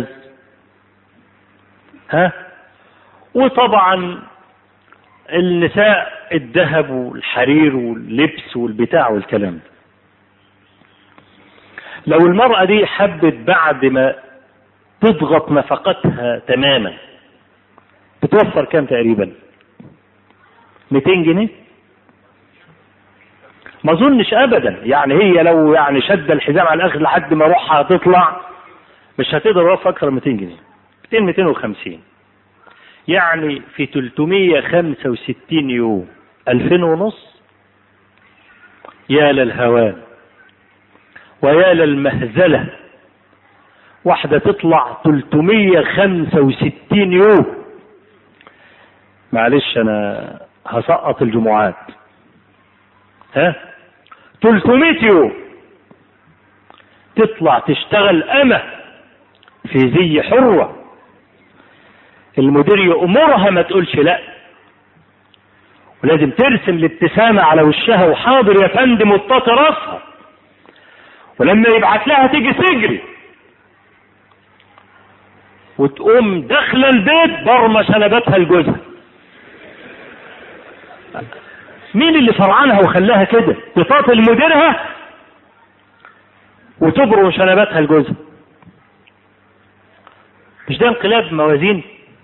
ها وطبعا النساء الذهب والحرير واللبس والبتاع والكلام ده لو المرأة دي حبت بعد ما تضغط نفقتها تماما بتوفر كام تقريبا 200 جنيه ما اظنش ابدا يعني هي لو يعني شد الحزام على الاخر لحد ما روحها تطلع مش هتقدر توفر اكثر من 200 جنيه 200 250 يعني في 365 يوم 2000 ونص يا للهوان ويا للمهزلة واحدة تطلع 365 يوم معلش انا هسقط الجمعات ها 300 يوم تطلع تشتغل أمة في زي حرة المدير يأمرها ما تقولش لا ولازم ترسم الابتسامة على وشها وحاضر يا فندم وتطاطي راسها ولما يبعت لها تيجي تجري وتقوم داخله البيت برمى شنباتها لجوزها مين اللي فرعنها وخلاها كده تطاطي لمديرها وتبرم شنباتها لجوزها مش ده انقلاب موازين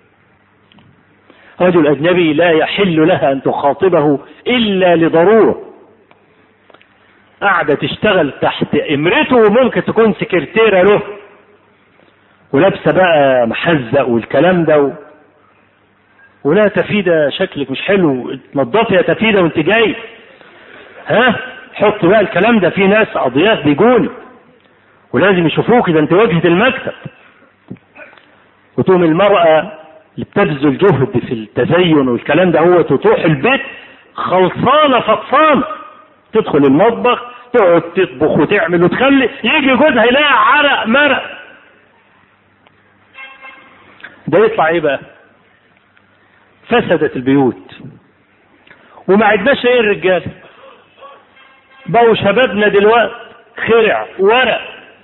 رجل أجنبي لا يحل لها أن تخاطبه إلا لضرورة قاعدة تشتغل تحت إمرته وممكن تكون سكرتيرة له ولابسة بقى محزق والكلام ده و... ولا تفيدة شكلك مش حلو تنضفي يا تفيدة وانت جاي ها حط بقى الكلام ده في ناس أضياف بيجون ولازم يشوفوك إذا انت واجهة المكتب وتقوم المرأة اللي بتبذل جهد في التزين والكلام ده هو تروح البيت خلصانة فطسانة تدخل المطبخ تقعد تطبخ وتعمل وتخلي يجي جوزها يلاقي عرق مرق ده يطلع ايه بقى فسدت البيوت وما عدناش ايه الرجال بقوا شبابنا دلوقتي خرع ورق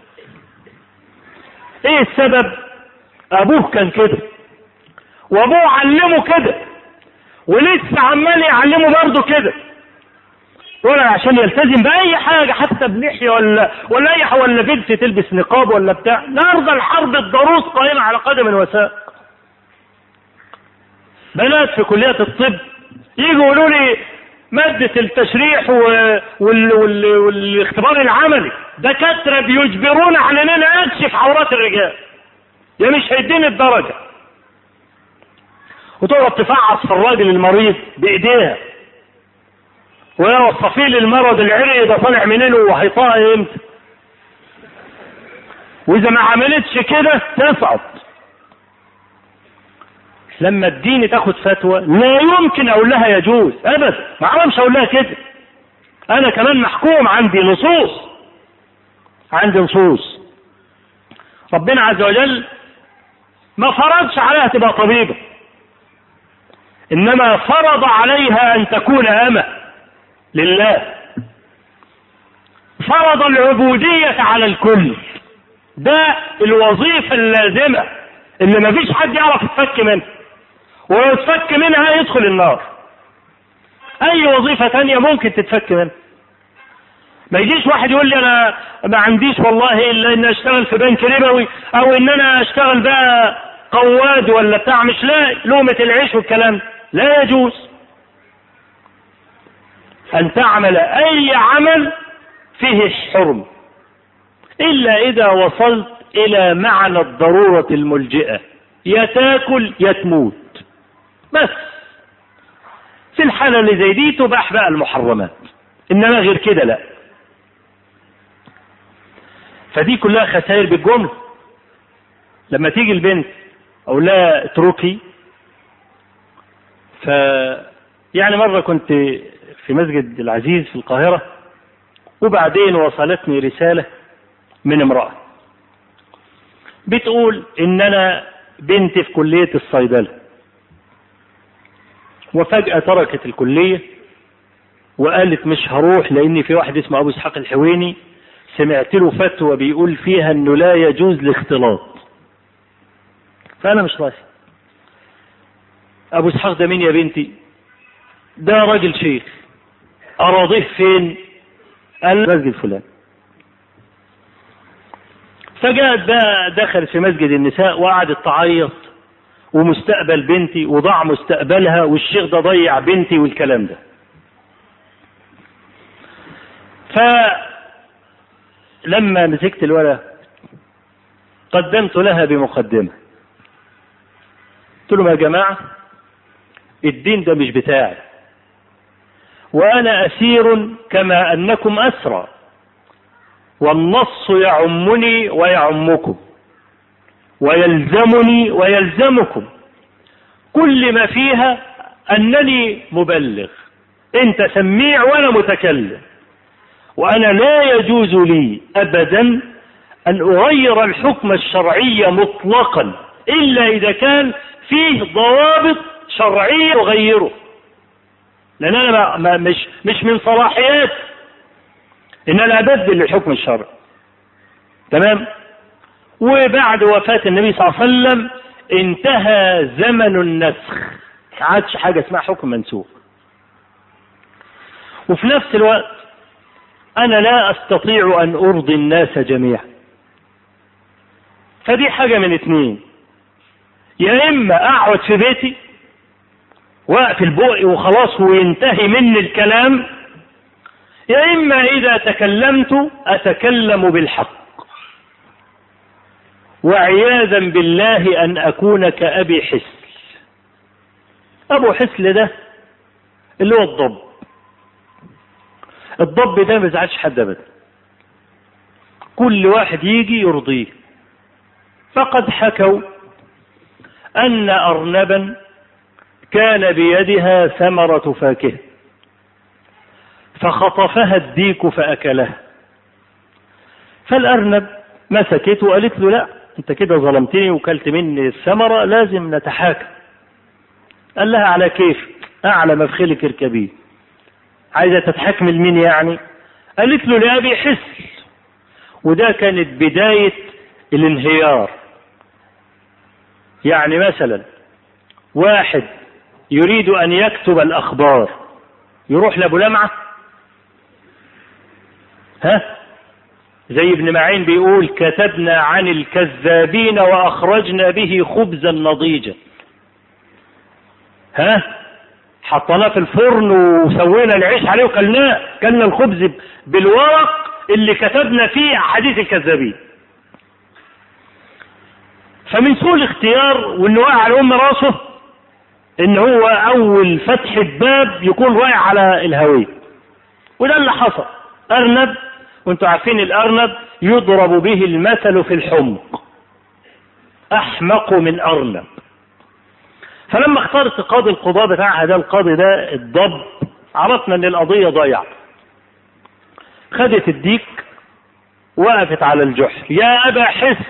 ايه السبب ابوه كان كده وابوه علمه كده ولسه عمال يعلمه برضه كده ولا عشان يلتزم باي حاجه حتى بلحيه ولا ولا اي حاجه ولا بنت تلبس نقاب ولا بتاع النهارده الحرب الضروس قائمه على قدم وساق بنات في كليات الطب يجوا يقولوا لي مادة التشريح و... وال... وال... والاختبار العملي دكاترة بيجبرونا على اننا نكشف عورات الرجال يا مش هيديني الدرجة وتقعد تفعص في الراجل المريض بايديها وهي وصفيه للمرض العرقي ده طالع منين وهيطلع امتى واذا ما عملتش كده تسقط لما اديني تاخد فتوى لا يمكن اقول لها يجوز ابدا ما اعرفش اقول لها كده انا كمان محكوم عندي نصوص عندي نصوص ربنا عز وجل ما فرضش عليها تبقى طبيبة انما فرض عليها ان تكون امة لله فرض العبودية على الكل ده الوظيفة اللازمة اللي ما فيش حد يعرف يتفك منها ولو اتفك منها يدخل النار اي وظيفة تانية ممكن تتفك منها ما يجيش واحد يقول لي انا ما عنديش والله الا ان اشتغل في بنك ربوي او ان انا اشتغل بقى قواد ولا بتاع مش لاقي لقمة العيش والكلام لا يجوز ان تعمل اي عمل فيه حرم الا اذا وصلت الى معنى الضرورة الملجئة يا تاكل يا تموت بس في الحالة اللي زي دي تباح بقى المحرمات انما غير كده لا فدي كلها خسائر بالجملة لما تيجي البنت او لا اتركي ف يعني مرة كنت في مسجد العزيز في القاهرة وبعدين وصلتني رسالة من امرأة بتقول ان انا بنتي في كلية الصيدلة وفجأة تركت الكلية وقالت مش هروح لان في واحد اسمه ابو اسحاق الحويني سمعت له فتوى بيقول فيها انه لا يجوز الاختلاط فانا مش رايح ابو اسحاق ده مين يا بنتي ده راجل شيخ اراضيه فين قال المسجد الفلاني فجاءت بقى دخلت في مسجد النساء وقعدت تعيط ومستقبل بنتي وضاع مستقبلها والشيخ ده ضيع بنتي والكلام ده فلما مسكت الولد قدمت لها بمقدمة قلت لهم يا جماعة الدين ده مش بتاعي وأنا أسير كما أنكم أسرى والنص يعمني ويعمكم ويلزمني ويلزمكم كل ما فيها أنني مبلغ أنت سميع وأنا متكلم وأنا لا يجوز لي أبدا أن أغير الحكم الشرعي مطلقا إلا إذا كان فيه ضوابط شرعية تغيره لأن أنا ما ما مش مش من صلاحياتي إن أنا أبدل الحكم الشرعي تمام وبعد وفاة النبي صلى الله عليه وسلم انتهى زمن النسخ ما عادش حاجة اسمها حكم منسوخ وفي نفس الوقت أنا لا أستطيع أن أرضي الناس جميعا فدي حاجة من اتنين يا إما أقعد في بيتي وأقفل بقي وخلاص وينتهي مني الكلام يا إما إذا تكلمت أتكلم بالحق وعياذا بالله أن أكون كأبي حسل أبو حسل ده اللي هو الضب الضب ده ما يزعلش حد أبدا كل واحد يجي يرضيه فقد حكوا أن أرنبا كان بيدها ثمرة فاكهة فخطفها الديك فأكلها فالأرنب مسكته وقالت له لا انت كده ظلمتني وكلت مني الثمرة لازم نتحاكم قال لها على كيف أعلى مفخلك اركبيه عايزة تتحكم لمين يعني قالت له لأبي حس وده كانت بداية الانهيار يعني مثلا واحد يريد أن يكتب الأخبار يروح لأبو لمعة ها زي ابن معين بيقول كتبنا عن الكذابين وأخرجنا به خبزا نضيجا ها حطيناه في الفرن وسوينا العيش عليه وكلناه كلنا الخبز بالورق اللي كتبنا فيه حديث الكذابين فمن سوء الاختيار وانه واقع على ام راسه ان هو اول فتح باب يكون واقع على الهوية وده اللي حصل ارنب وانتوا عارفين الارنب يضرب به المثل في الحمق احمق من ارنب فلما اختارت قاضي القضاء بتاعها ده القاضي ده الضب عرفنا ان القضية ضيعت خدت الديك وقفت على الجحر يا ابا حس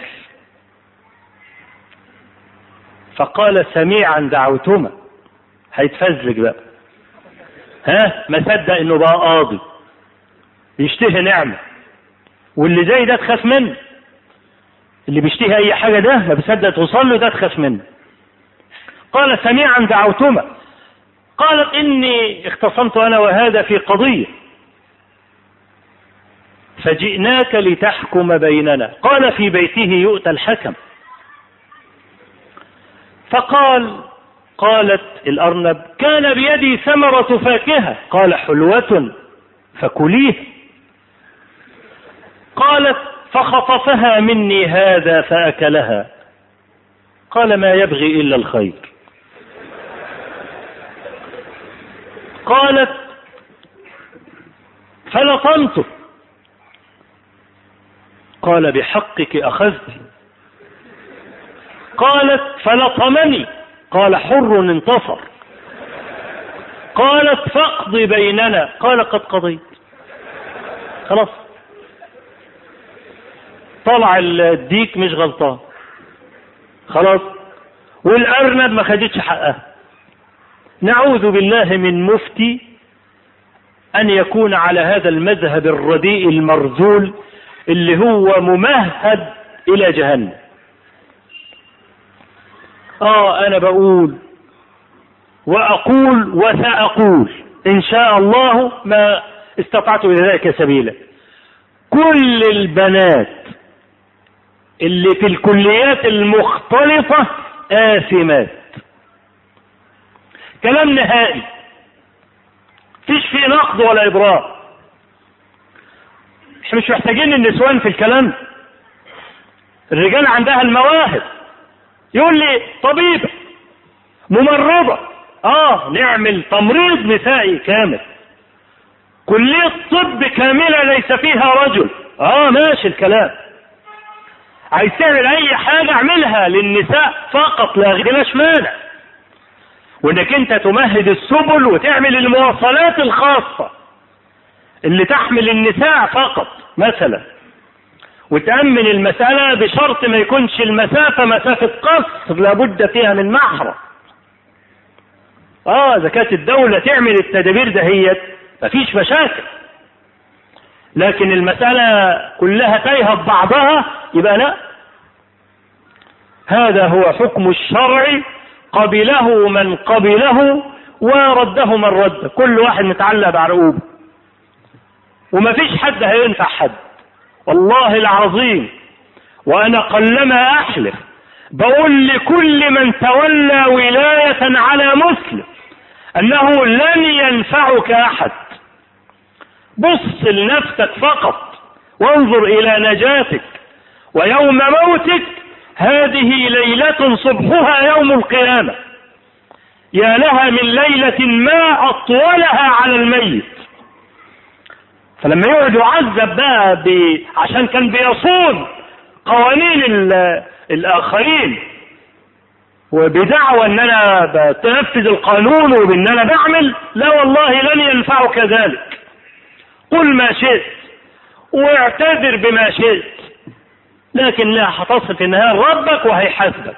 فقال سميعا دعوتما هيتفزلك بقى ها ما صدق انه بقى قاضي يشتهي نعمه واللي زي ده تخاف منه اللي بيشتهي اي حاجه ده ما بيصدق توصل له ده تخاف منه قال سميعا دعوتما قالت اني اختصمت انا وهذا في قضيه فجئناك لتحكم بيننا قال في بيته يؤتى الحكم فقال قالت الأرنب كان بيدي ثمرة فاكهة قال حلوة فكليه قالت فخطفها مني هذا فأكلها قال ما يبغي إلا الخير قالت فلطمته قال بحقك أخذت قالت فلطمني قال حر انتصر قالت فاقض بيننا قال قد قضيت خلاص طلع الديك مش غلطان خلاص والارنب ما خدتش حقها نعوذ بالله من مفتي ان يكون على هذا المذهب الرديء المرذول اللي هو ممهد الى جهنم اه انا بقول واقول وساقول ان شاء الله ما استطعت الى ذلك سبيلا كل البنات اللي في الكليات المختلطة آثمات كلام نهائي فيش فيه نقد ولا إبراء احنا مش محتاجين النسوان في الكلام الرجال عندها المواهب يقول لي طبيبة ممرضة اه نعمل تمريض نسائي كامل كلية طب كاملة ليس فيها رجل اه ماشي الكلام عايز تعمل اي حاجة اعملها للنساء فقط لا غناش مانع وانك انت تمهد السبل وتعمل المواصلات الخاصة اللي تحمل النساء فقط مثلا وتأمن المسألة بشرط ما يكونش المسافة مسافة قصر لابد فيها من محرم اه اذا كانت الدولة تعمل التدابير دهيت مفيش مشاكل لكن المسألة كلها تايهة ببعضها يبقى لا هذا هو حكم الشرع قبله من قبله ورده من رد كل واحد متعلق بعرقوبه ومفيش حد هينفع حد والله العظيم وانا قلما احلف بقول لكل من تولى ولاية على مسلم انه لن ينفعك احد بص لنفسك فقط وانظر الى نجاتك ويوم موتك هذه ليلة صبحها يوم القيامة يا لها من ليلة ما أطولها على الميت فلما يقعد يعذب بقى ب... عشان كان بيصون قوانين ال... الآخرين وبدعوى ان انا بتنفذ القانون وبان انا بعمل لا والله لن ينفعك ذلك قل ما شئت واعتذر بما شئت لكن لا هتصل في النهاية ربك وهيحاسبك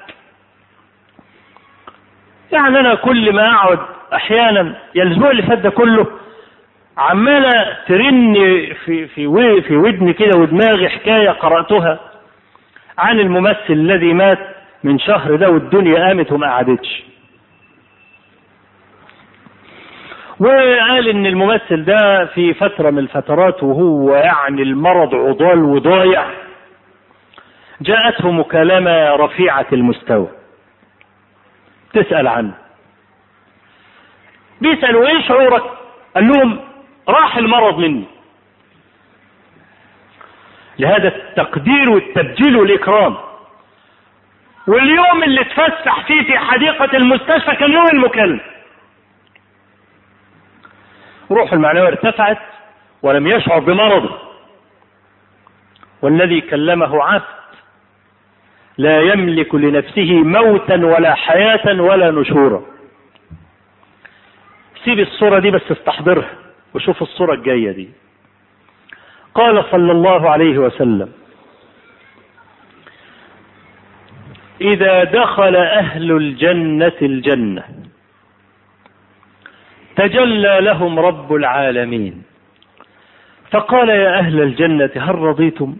يعني انا كل ما اقعد احيانا يا الاسبوع اللي فات ده كله عمالة ترن في في في ودني كده ودماغي حكاية قرأتها عن الممثل الذي مات من شهر ده والدنيا قامت وما قعدتش. وقال ان الممثل ده في فترة من الفترات وهو يعني المرض عضال وضايع جاءته مكالمة رفيعة المستوى تسأل عنه بيسألوا ايه شعورك قال لهم راح المرض مني لهذا التقدير والتبجيل والإكرام واليوم اللي اتفسح فيه في حديقة المستشفى كان يوم المكالمة روحه المعنوية ارتفعت ولم يشعر بمرضه والذي كلمه عبد لا يملك لنفسه موتا ولا حياة ولا نشورا سيب الصورة دي بس استحضرها وشوف الصورة الجاية دي قال صلى الله عليه وسلم إذا دخل أهل الجنة الجنة تجلى لهم رب العالمين فقال يا أهل الجنة هل رضيتم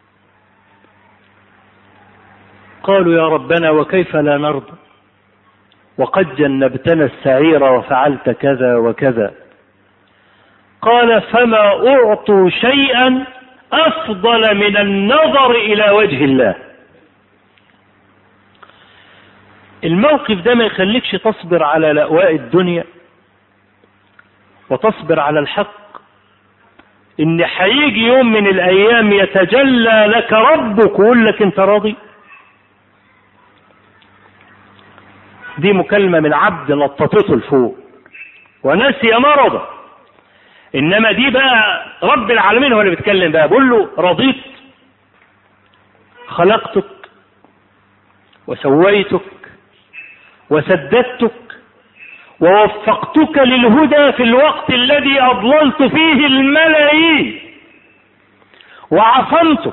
قالوا يا ربنا وكيف لا نرضى وقد جنبتنا السعير وفعلت كذا وكذا قال فما أعطوا شيئا أفضل من النظر إلى وجه الله الموقف ده ما يخليكش تصبر على لأواء الدنيا وتصبر على الحق ان هيجي يوم من الايام يتجلى لك ربك ويقول لك انت راضي دي مكالمة من عبد لططته لفوق ونسي مرضه انما دي بقى رب العالمين هو اللي بيتكلم بقى بقول له رضيت خلقتك وسويتك وسددتك ووفقتك للهدى في الوقت الذي اضللت فيه الملايين وعصمتك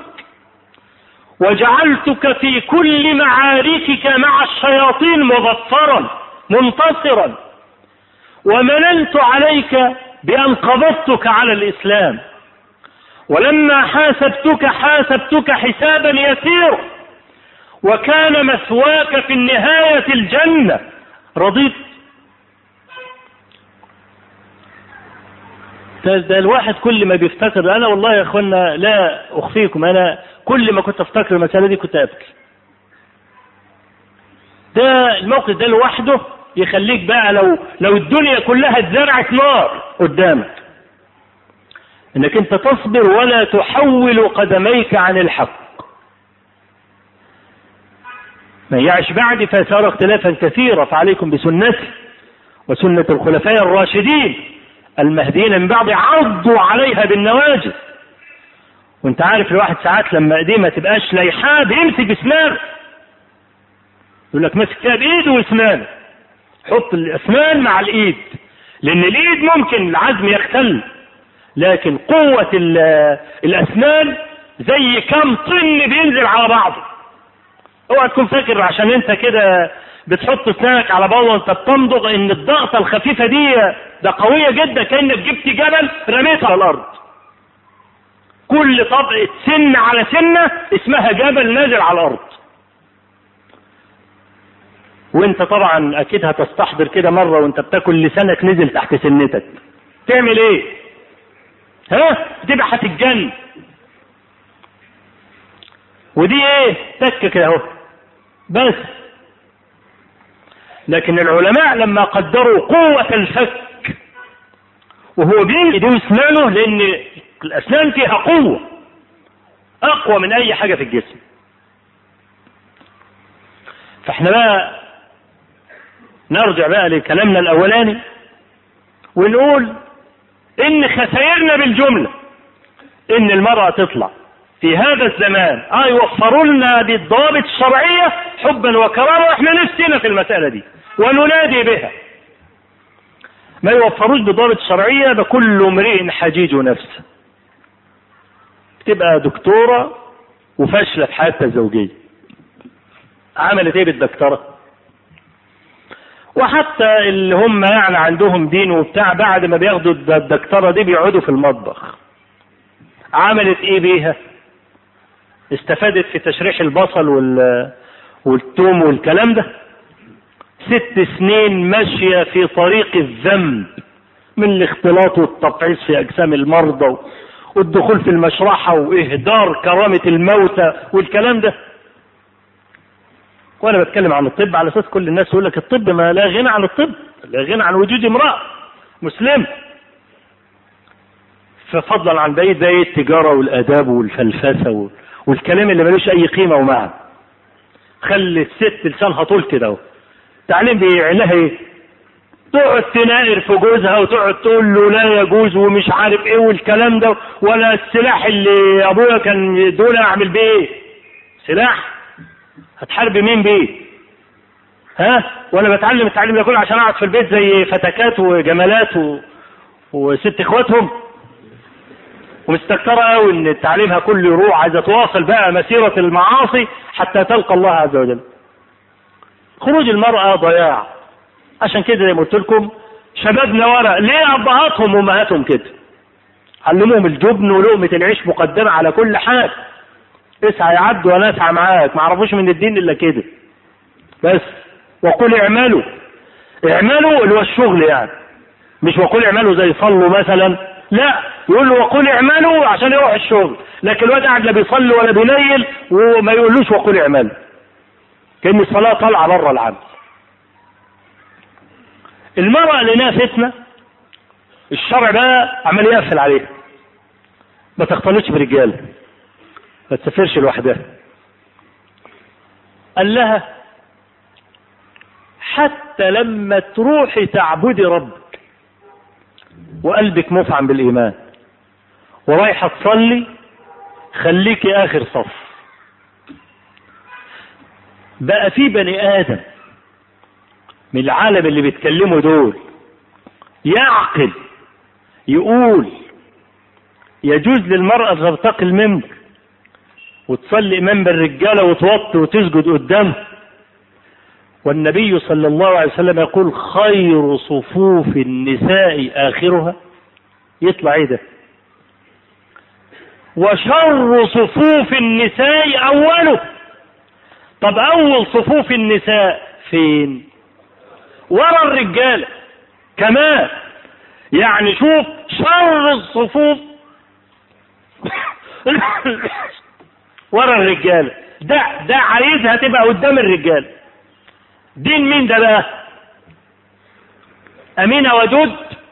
وجعلتك في كل معاركك مع الشياطين مظفرا منتصرا ومننت عليك بأن قبضتك على الإسلام ولما حاسبتك حاسبتك حسابا يسيرا وكان مثواك في النهاية الجنة رضيت ده الواحد كل ما بيفتكر انا والله يا اخوانا لا اخفيكم انا كل ما كنت افتكر المسألة دي كنت ابكي ده الموقف ده لوحده يخليك بقى لو لو الدنيا كلها اتزرعت نار قدامك انك انت تصبر ولا تحول قدميك عن الحق من يعش بعدي فيسار اختلافا كثيرا فعليكم بسنتي وسنة الخلفاء الراشدين المهديين من بعد عضوا عليها بالنواجذ وانت عارف الواحد ساعات لما ايديه ما تبقاش لايحاه بيمسك باسنانه يقول لك ماسك فيها بايده واسنانه حط الاسنان مع الايد لان الايد ممكن العزم يختل لكن قوة الاسنان زي كم طن بينزل على بعضه اوعى تكون فاكر عشان انت كده بتحط اسنانك على بعض وانت بتمضغ ان الضغطة الخفيفة دي ده قوية جدا كأنك جبت جبل رميته على الارض كل طبقة سن على سنة اسمها جبل نازل على الارض وانت طبعا اكيد هتستحضر كده مرة وانت بتاكل لسانك نزل تحت سنتك تعمل ايه ها تبقى هتتجن ودي ايه تكه كده اهو بس لكن العلماء لما قدروا قوة الفك وهو بين اسنانه لان الاسنان فيها قوة اقوى من اي حاجة في الجسم فاحنا بقى نرجع بقى لكلامنا الاولاني ونقول ان خسائرنا بالجملة ان المرأة تطلع في هذا الزمان اه يوفروا لنا بالضوابط الشرعية حبا وكرامة واحنا نفسنا في المسألة دي وننادي بها ما يوفروش بضابط شرعية بكل امرئ حجيج نفسه تبقى دكتورة وفاشلة في حياتها الزوجية عملت ايه بالدكتورة وحتى اللي هم يعني عندهم دين وبتاع بعد ما بياخدوا الدكتورة دي بيقعدوا في المطبخ عملت ايه بيها استفادت في تشريح البصل وال والثوم والكلام ده ست سنين ماشية في طريق الذنب من الاختلاط والتبعيث في أجسام المرضى والدخول في المشرحة وإهدار كرامة الموتى والكلام ده وأنا بتكلم عن الطب على أساس كل الناس يقول لك الطب ما لا غنى عن الطب لا غنى عن وجود امرأة مسلم ففضلا عن بقية زي التجارة والآداب والفلسفة والكلام اللي ملوش أي قيمة ومعنى خلي الست لسانها طول كده اهو تعليم بيعلها ايه تقعد تناقر في جوزها وتقعد تقول له لا يجوز ومش عارف ايه والكلام ده ولا السلاح اللي ابويا كان دول اعمل بيه ايه سلاح هتحارب مين بيه ها وانا بتعلم التعليم ده كله عشان اقعد في البيت زي فتكات وجمالات و... وست اخواتهم ومستكترة قوي ان تعليمها كله يروح عايزة تواصل بقى مسيرة المعاصي حتى تلقى الله عز وجل خروج المرأة ضياع عشان كده زي ما قلت لكم شبابنا ورا ليه ابهاتهم وامهاتهم كده علموهم الجبن ولقمة العيش مقدمة على كل حاجة اسعى يا عبد وانا اسعى معاك ما عرفوش من الدين الا كده بس وقل اعملوا اعملوا اللي هو الشغل يعني مش وقل اعملوا زي صلوا مثلا لا يقول له وقل اعملوا عشان يروح الشغل لكن الواد قاعد لا بيصلي ولا بينيل وما يقولوش وقل اعملوا كان الصلاه طالعه بره العمل المرأة اللي لها فتنة الشرع بقى عمال يقفل عليها ما تختلطش برجال ما تسافرش لوحدها قال لها حتى لما تروحي تعبدي ربك وقلبك مفعم بالإيمان ورايحة تصلي خليكي آخر صف بقى في بني آدم من العالم اللي بيتكلموا دول يعقل يقول يجوز للمرأة ترتقي المنبر وتصلي إمام بالرجالة وتوطي وتسجد قدامه والنبي صلى الله عليه وسلم يقول خير صفوف النساء آخرها يطلع ايه ده وشر صفوف النساء أوله طب أول صفوف النساء فين ورا الرجالة كمان يعني شوف شر الصفوف ورا الرجالة ده ده عايزها تبقى قدام الرجال دين مين ده بقى أمينة ودود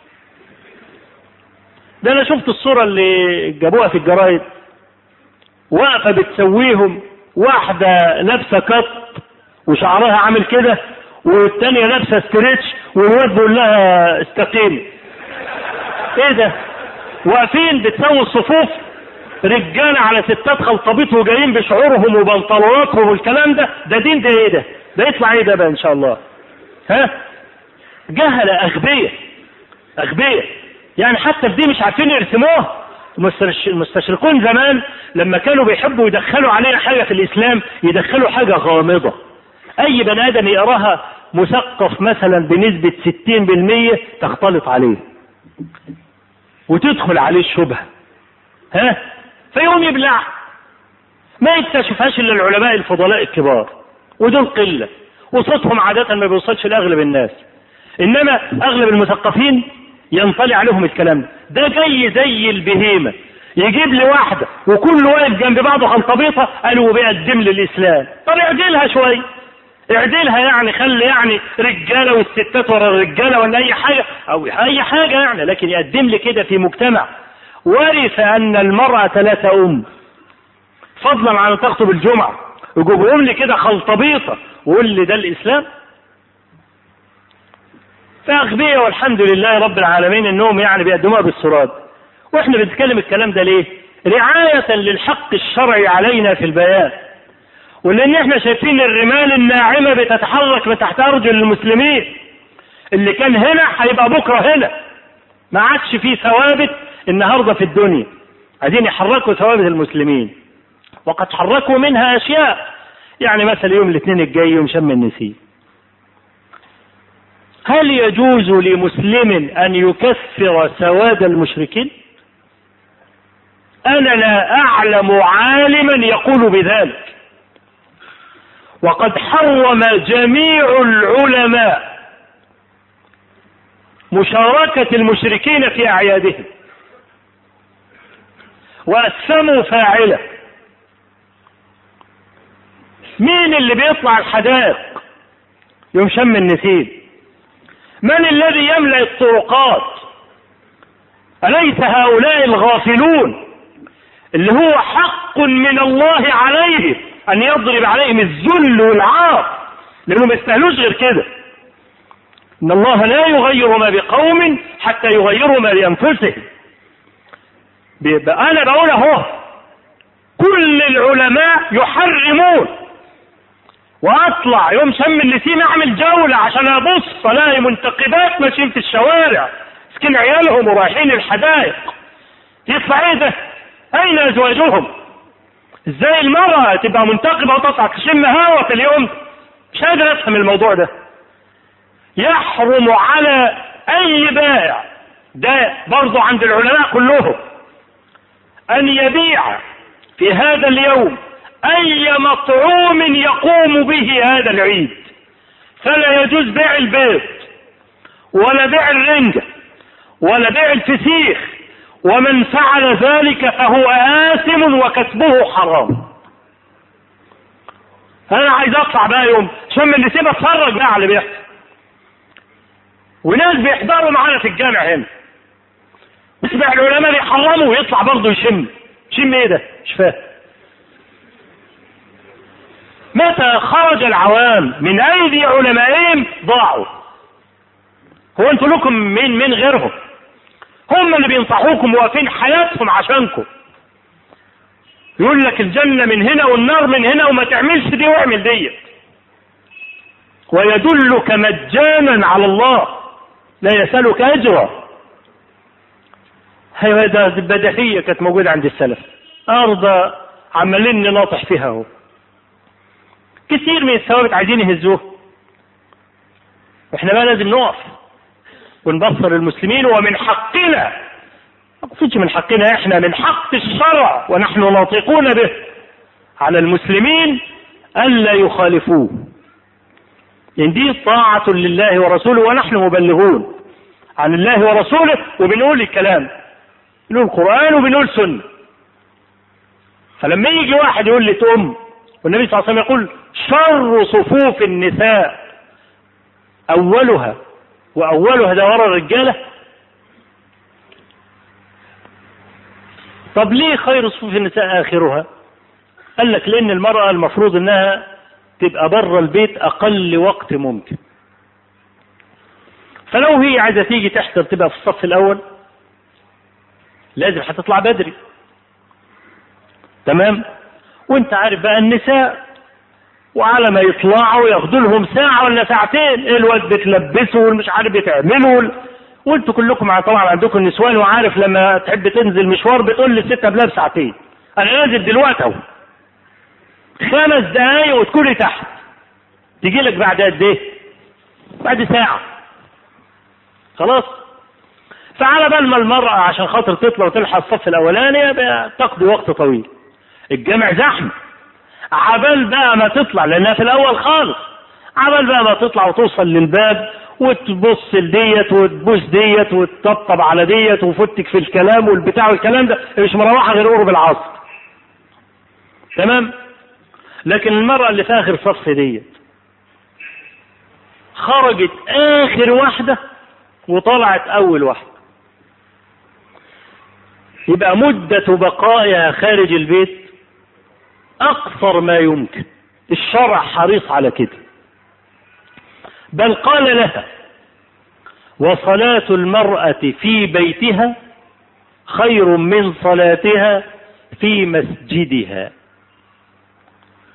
ده أنا شفت الصورة اللي جابوها في الجرايد واقفة بتسويهم واحدة لابسة قط وشعرها عامل كده والتانية لابسة ستريتش والواد بيقول لها استقيمي ايه ده واقفين بتسوي الصفوف رجاله على ستات خلطبيط وجايين بشعورهم وبنطلوناتهم والكلام ده ده دين ده ايه ده ده يطلع ايه ده بقى ان شاء الله ها جهل اغبياء اغبياء يعني حتى في دي مش عارفين يرسموها المستشرقون زمان لما كانوا بيحبوا يدخلوا علينا حاجه في الاسلام يدخلوا حاجه غامضه اي بني ادم يقراها مثقف مثلا بنسبه 60% تختلط عليه وتدخل عليه الشبهه ها فيقوم يبلع ما يكتشفهاش الا العلماء الفضلاء الكبار ودول قله وصوتهم عاده ما بيوصلش لاغلب الناس انما اغلب المثقفين ينطلي عليهم الكلام ده ده جاي زي البهيمه يجيب لي واحده وكل واقف جنب بعضه خلطبيطه قالوا بيقدم لي الاسلام طب اعدلها شويه اعدلها يعني خلي يعني رجاله والستات ورا الرجاله ولا اي حاجه او اي حاجه يعني لكن يقدم لي كده في مجتمع ورث ان المراه لا تؤم فضلا عن تخطب الجمعه يجيبهم لي كده خلطبيطه ويقول لي ده الاسلام فاغبياء والحمد لله رب العالمين انهم يعني بيقدموها بالسراد واحنا بنتكلم الكلام ده ليه رعاية للحق الشرعي علينا في البيان ولان احنا شايفين الرمال الناعمة بتتحرك من تحت ارجل المسلمين اللي كان هنا هيبقى بكره هنا ما عادش فيه ثوابت النهارده في الدنيا عايزين يحركوا ثوابت المسلمين وقد حركوا منها اشياء يعني مثلا يوم الاثنين الجاي يوم شم النسيم هل يجوز لمسلم ان يكفر سواد المشركين انا لا اعلم عالما يقول بذلك وقد حرم جميع العلماء مشاركة المشركين في أعيادهم وأسموا فاعله مين اللي بيطلع الحدائق يوم شم النسيم من الذي يملأ الطرقات أليس هؤلاء الغافلون اللي هو حق من الله عليهم أن يضرب عليهم الذل والعار لأنهم ما يستاهلوش غير كده إن الله لا يغير ما بقوم حتى يغيروا ما بأنفسهم أنا بقول أهو كل العلماء يحرمون واطلع يوم شم النسيم اعمل جولة عشان ابص الاقي منتقبات ماشيين في الشوارع مسكين عيالهم ورايحين الحدائق يطلع ايه ده اين ازواجهم ازاي المرأة تبقى منتقبة وتطلع تشم هوا في اليوم مش قادر افهم الموضوع ده يحرم على اي بائع ده برضه عند العلماء كلهم ان يبيع في هذا اليوم اي مطعوم يقوم به هذا العيد فلا يجوز بيع البيض ولا بيع الرنجة ولا بيع الفسيخ ومن فعل ذلك فهو آثم وكسبه حرام انا عايز اطلع بقى يوم شم النسيب اتفرج بقى على اللي بيحصل وناس بيحضروا معانا في الجامع هنا يسمع العلماء بيحرموا ويطلع برضه يشم شم ايه ده مش فاهم متى خرج العوام من ايدي علمائهم ضاعوا هو انتوا لكم من من غيرهم هم اللي بينصحوكم واقفين حياتهم عشانكم يقول لك الجنة من هنا والنار من هنا وما تعملش دي واعمل دي ويدلك مجانا على الله لا يسألك أجرا هي ده بديهية كانت موجودة عند السلف أرض عمالين نناطح فيها اهو كثير من الثوابت عايزين يهزوه واحنا بقى لازم نقف ونبصر المسلمين ومن حقنا ما قصدش من حقنا احنا من حق الشرع ونحن ناطقون به على المسلمين الا يخالفوه لان دي طاعة لله ورسوله ونحن مبلغون عن الله ورسوله وبنقول الكلام بنقول القرآن وبنقول سنة فلما يجي واحد يقول لي تقوم والنبي صلى الله عليه وسلم يقول شر صفوف النساء أولها وأولها ده ورا الرجالة طب ليه خير صفوف النساء آخرها قال لك لأن المرأة المفروض أنها تبقى بره البيت أقل وقت ممكن فلو هي عايزة تيجي تحضر تبقى في الصف الأول لازم هتطلع بدري تمام وانت عارف بقى النساء وعلى ما يطلعوا ياخدوا لهم ساعة ولا ساعتين الواد بتلبسه والمش عارف بتعمله وال... وانتوا كلكم طبعا عندكم نسوان وعارف لما تحب تنزل مشوار بتقول للست قبلها بساعتين انا نازل دلوقتي اهو خمس دقايق وتكوني تحت تيجي لك بعد قد ايه؟ بعد ساعة خلاص فعلى بال ما المرأة عشان خاطر تطلع وتلحق الصف الأولاني تقضي وقت طويل الجامع زحمة عبال بقى ما تطلع لانها في الاول خالص عبال بقى ما تطلع وتوصل للباب وتبص لديت وتبوس ديت وتطبطب على ديت وفتك في الكلام والبتاع والكلام ده مش مروحه غير قرب العصر تمام لكن المرأة اللي في آخر صف ديت خرجت آخر واحدة وطلعت أول واحدة يبقى مدة بقائها خارج البيت أقصر ما يمكن الشرع حريص على كده بل قال لها وصلاة المرأة في بيتها خير من صلاتها في مسجدها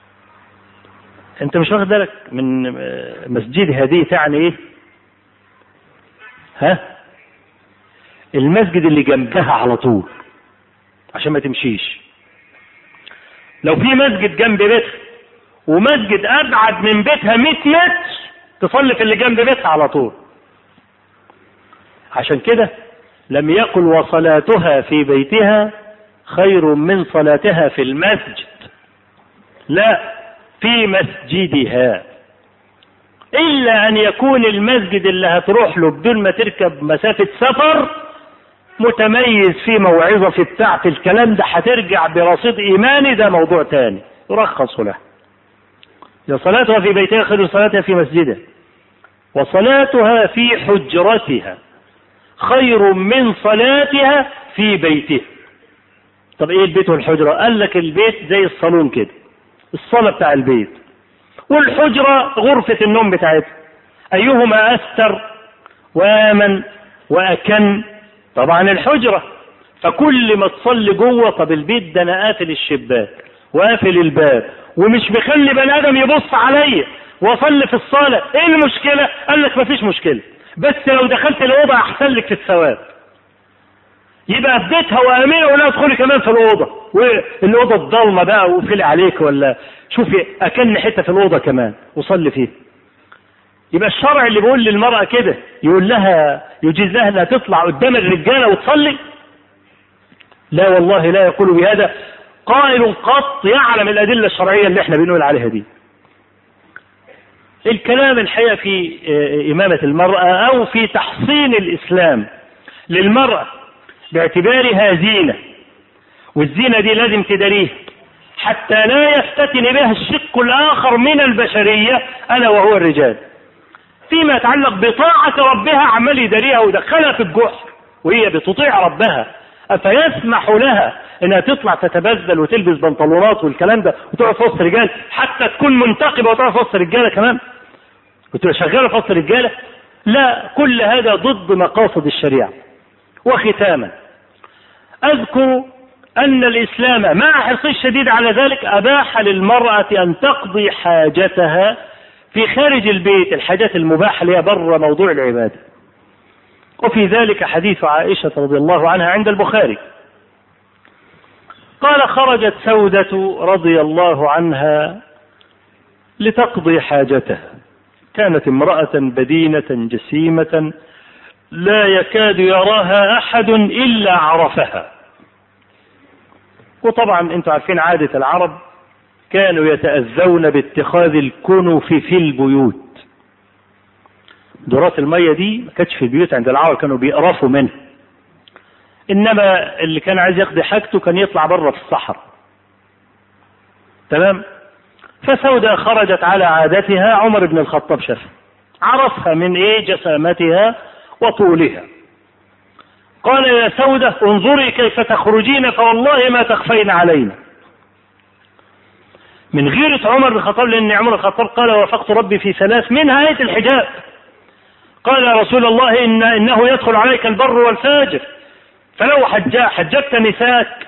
انت مش واخد بالك من مسجدها دي تعني ايه ها المسجد اللي جنبها على طول عشان ما تمشيش لو في مسجد جنب بيتها ومسجد ابعد من بيتها 100 متر تصلي في اللي جنب بيتها على طول عشان كده لم يقل وصلاتها في بيتها خير من صلاتها في المسجد لا في مسجدها الا ان يكون المسجد اللي هتروح له بدون ما تركب مسافة سفر متميز في موعظة في بتاعة الكلام ده هترجع برصيد ايماني ده موضوع تاني يرخص له يا صلاتها في بيتها خير صلاتها في مسجدها وصلاتها في حجرتها خير من صلاتها في بيتها طب ايه البيت والحجرة قال لك البيت زي الصالون كده الصالة بتاع البيت والحجرة غرفة النوم بتاعتها أيهما أستر وآمن وأكن طبعا الحجرة فكل ما تصلي جوه طب البيت ده أنا قافل الشباك وقافل الباب ومش مخلي بني آدم يبص عليا واصلي في الصالة ايه المشكلة قال لك مفيش مشكلة بس لو دخلت الأوضة أحسن لك في الثواب يبقى في بيتها وامنه ولا ادخلي كمان في الاوضه والاوضه الضلمه بقى وقفلي عليك ولا شوفي اكن حته في الاوضه كمان وصلي فيها يبقى الشرع اللي بيقول للمراه كده يقول لها يجيز لها انها تطلع قدام الرجاله وتصلي لا والله لا يقول بهذا قائل قط يعلم الادله الشرعيه اللي احنا بنقول عليها دي الكلام الحقيقه في امامه المراه او في تحصين الاسلام للمراه باعتبارها زينة والزينة دي لازم تداريها حتى لا يفتتن بها الشق الآخر من البشرية ألا وهو الرجال فيما يتعلق بطاعة ربها عمال يداريها ودخلها في الجحر وهي بتطيع ربها أفيسمح لها انها تطلع تتبذل وتلبس بنطلونات والكلام ده وتقعد في وسط رجال حتى تكون منتقبه وتقعد في وسط رجاله كمان وتبقى شغاله في وسط رجاله لا كل هذا ضد مقاصد الشريعه وختاما اذكر ان الاسلام مع حرصه الشديد على ذلك اباح للمراه ان تقضي حاجتها في خارج البيت الحاجات المباحه اللي هي بره موضوع العباده وفي ذلك حديث عائشه رضي الله عنها عند البخاري قال خرجت سودة رضي الله عنها لتقضي حاجتها كانت امرأة بدينة جسيمة لا يكاد يراها أحد إلا عرفها وطبعا انتم عارفين عادة العرب كانوا يتأذون باتخاذ الكنف في البيوت دورات المية دي ما كانتش في البيوت عند العرب كانوا بيقرفوا منها انما اللي كان عايز يقضي حاجته كان يطلع بره في الصحراء تمام فسودة خرجت على عادتها عمر بن الخطاب شافها عرفها من ايه جسامتها وطولها قال يا سودة انظري كيف تخرجين فوالله ما تخفين علينا من غيرة عمر بن الخطاب لأن عمر بن الخطاب قال وافقت ربي في ثلاث منها آية الحجاب قال يا رسول الله إن إنه يدخل عليك البر والفاجر فلو حجا حجبت نساك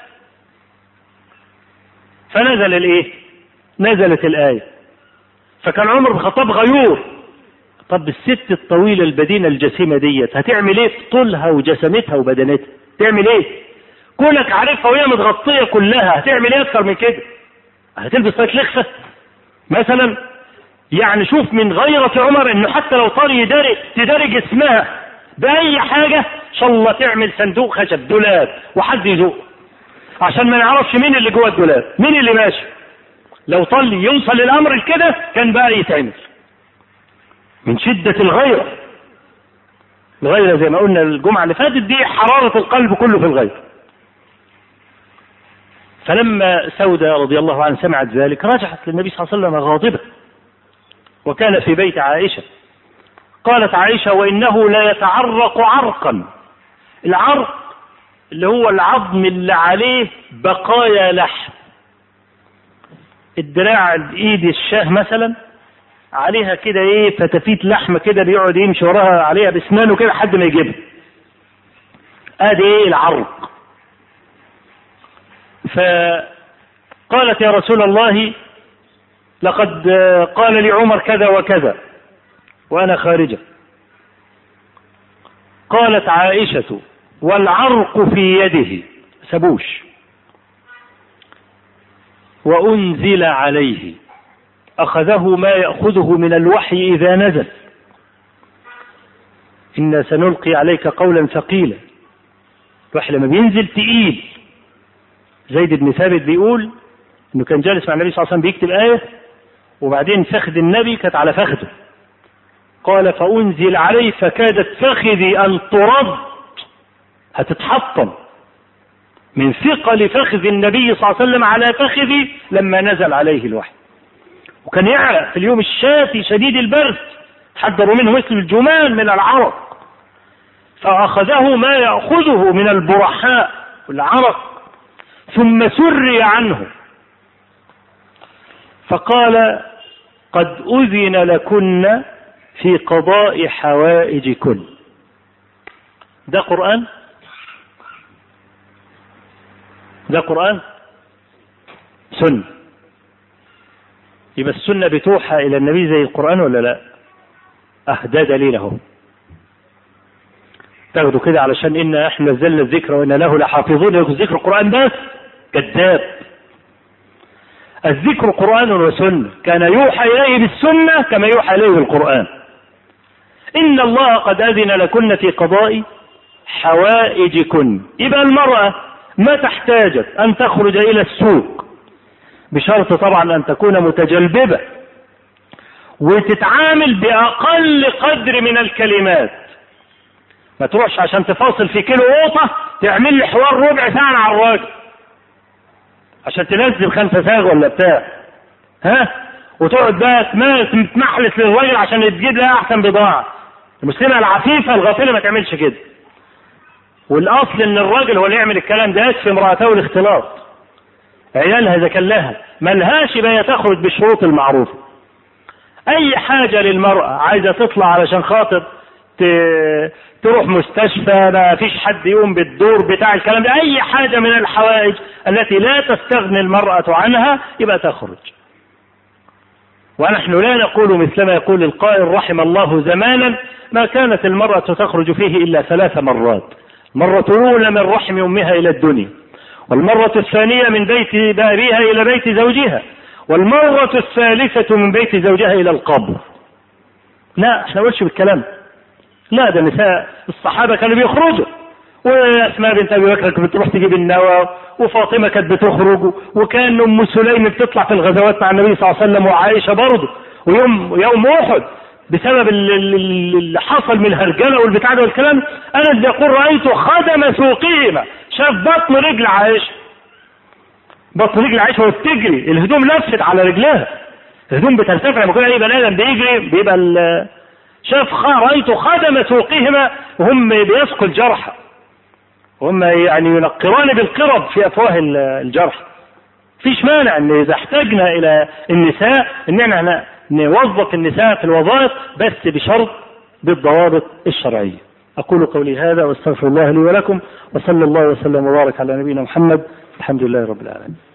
فنزل الايه نزلت الآية فكان عمر بن الخطاب غيور طب الست الطويلة البدينة الجسيمة ديت هتعمل ايه في طولها وجسمتها وبدنتها تعمل ايه كونك عارفها وهي متغطية كلها هتعمل ايه اكتر من كده هتلبس طاقية لخفة مثلا يعني شوف من غيرة عمر انه حتى لو طار يداري تداري جسمها بأي حاجة إن شاء الله تعمل صندوق خشب دولاب وحد يزوق عشان ما نعرفش مين اللي جوه الدولاب مين اللي ماشي لو طل يوصل الأمر لكده كان بقى يتعمل من شدة الغيرة الغيرة زي ما قلنا الجمعة اللي فاتت دي حرارة القلب كله في الغيرة فلما سودة رضي الله عنها سمعت ذلك رجعت للنبي صلى الله عليه وسلم غاضبة وكان في بيت عائشة قالت عائشة وإنه لا يتعرق عرقا العرق اللي هو العظم اللي عليه بقايا لحم الدراع ايد الشاه مثلا عليها كده ايه فتافيت لحمه كده بيقعد يمشي وراها عليها باسنانه كده لحد ما يجيبها ادي ايه العرق فقالت يا رسول الله لقد قال لي عمر كذا وكذا وانا خارجه قالت عائشة والعرق في يده سبوش وأنزل عليه أخذه ما يأخذه من الوحي إذا نزل إنا سنلقي عليك قولا ثقيلا الوحي لما بينزل تقيل زيد بن ثابت بيقول انه كان جالس مع النبي صلى الله عليه وسلم بيكتب آية وبعدين فخذ النبي كانت على فخذه قال فأنزل عليه فكادت فخذي أن ترد هتتحطم من ثقل فخذ النبي صلى الله عليه وسلم على فخذي لما نزل عليه الوحي وكان يعرق في اليوم الشاتي شديد البرد حذروا منه مثل الجمال من العرق فأخذه ما يأخذه من البرحاء والعرق ثم سري عنه فقال قد أذن لكن في قضاء حوائجكن ده قرآن ده قرآن سنة يبقى السنة بتوحى إلى النبي زي القرآن ولا لا؟ أه ده دليل أهو تاخدوا كده علشان إنا إحنا نزلنا الذكر وإنا له لحافظون يقول ذكر القرآن بس كذاب الذكر قرآن وسنة كان يوحى إليه بالسنة كما يوحى إليه بالقرآن إن الله قد أذن لكن في قضاء حوائجكن يبقى المرأة ما تحتاجت أن تخرج إلى السوق بشرط طبعا أن تكون متجلببة وتتعامل بأقل قدر من الكلمات ما تروحش عشان تفاصل في كيلو قوطة تعمل لي حوار ربع ساعة مع الراجل عشان تنزل خمسة ساغ ولا بتاع ها وتقعد بقى تمحلس للراجل عشان تجيب لها أحسن بضاعة المسلمة العفيفة الغافلة ما تعملش كده والاصل ان الراجل هو اللي يعمل الكلام ده يكفي امراته الاختلاط عيالها اذا كان لها ملهاش بقى تخرج بالشروط المعروفه اي حاجه للمراه عايزه تطلع علشان خاطر ت... تروح مستشفى ما فيش حد يقوم بالدور بتاع الكلام ده اي حاجه من الحوائج التي لا تستغني المراه عنها يبقى تخرج ونحن لا نقول مثلما يقول القائل رحم الله زمانا ما كانت المرأة تخرج فيه إلا ثلاث مرات مرة الأولى من رحم أمها إلى الدنيا والمرة الثانية من بيت أبيها إلى بيت زوجها والمرة الثالثة من بيت زوجها إلى القبر لا احنا نقولش بالكلام لا ده نساء الصحابة كانوا بيخرجوا وأسماء بنت أبي بكر كانت بتروح تجيب النوى وفاطمة كانت بتخرج وكان أم سليم بتطلع في الغزوات مع النبي صلى الله عليه وسلم وعائشة برضه ويوم يوم أحد بسبب اللي حصل من الهرجله والبتاع ده والكلام انا اللي يقول رايت خدم سوقهما شاف بطن رجل عائشه بطن رجل عائشه وبتجري الهدوم لفت على رجلها الهدوم بترتفع لما يكون اي بني ادم بيجري بيبقى شاف رايت خدم سوقهما وهم بيسقوا الجرحى هم يعني ينقران بالقرب في افواه الجرح فيش مانع ان اذا احتجنا الى النساء ان احنا نوظف النساء في الوظائف بس بشرط بالضوابط الشرعية أقول قولي هذا واستغفر الله لي ولكم وصلى الله وسلم وبارك على نبينا محمد الحمد لله رب العالمين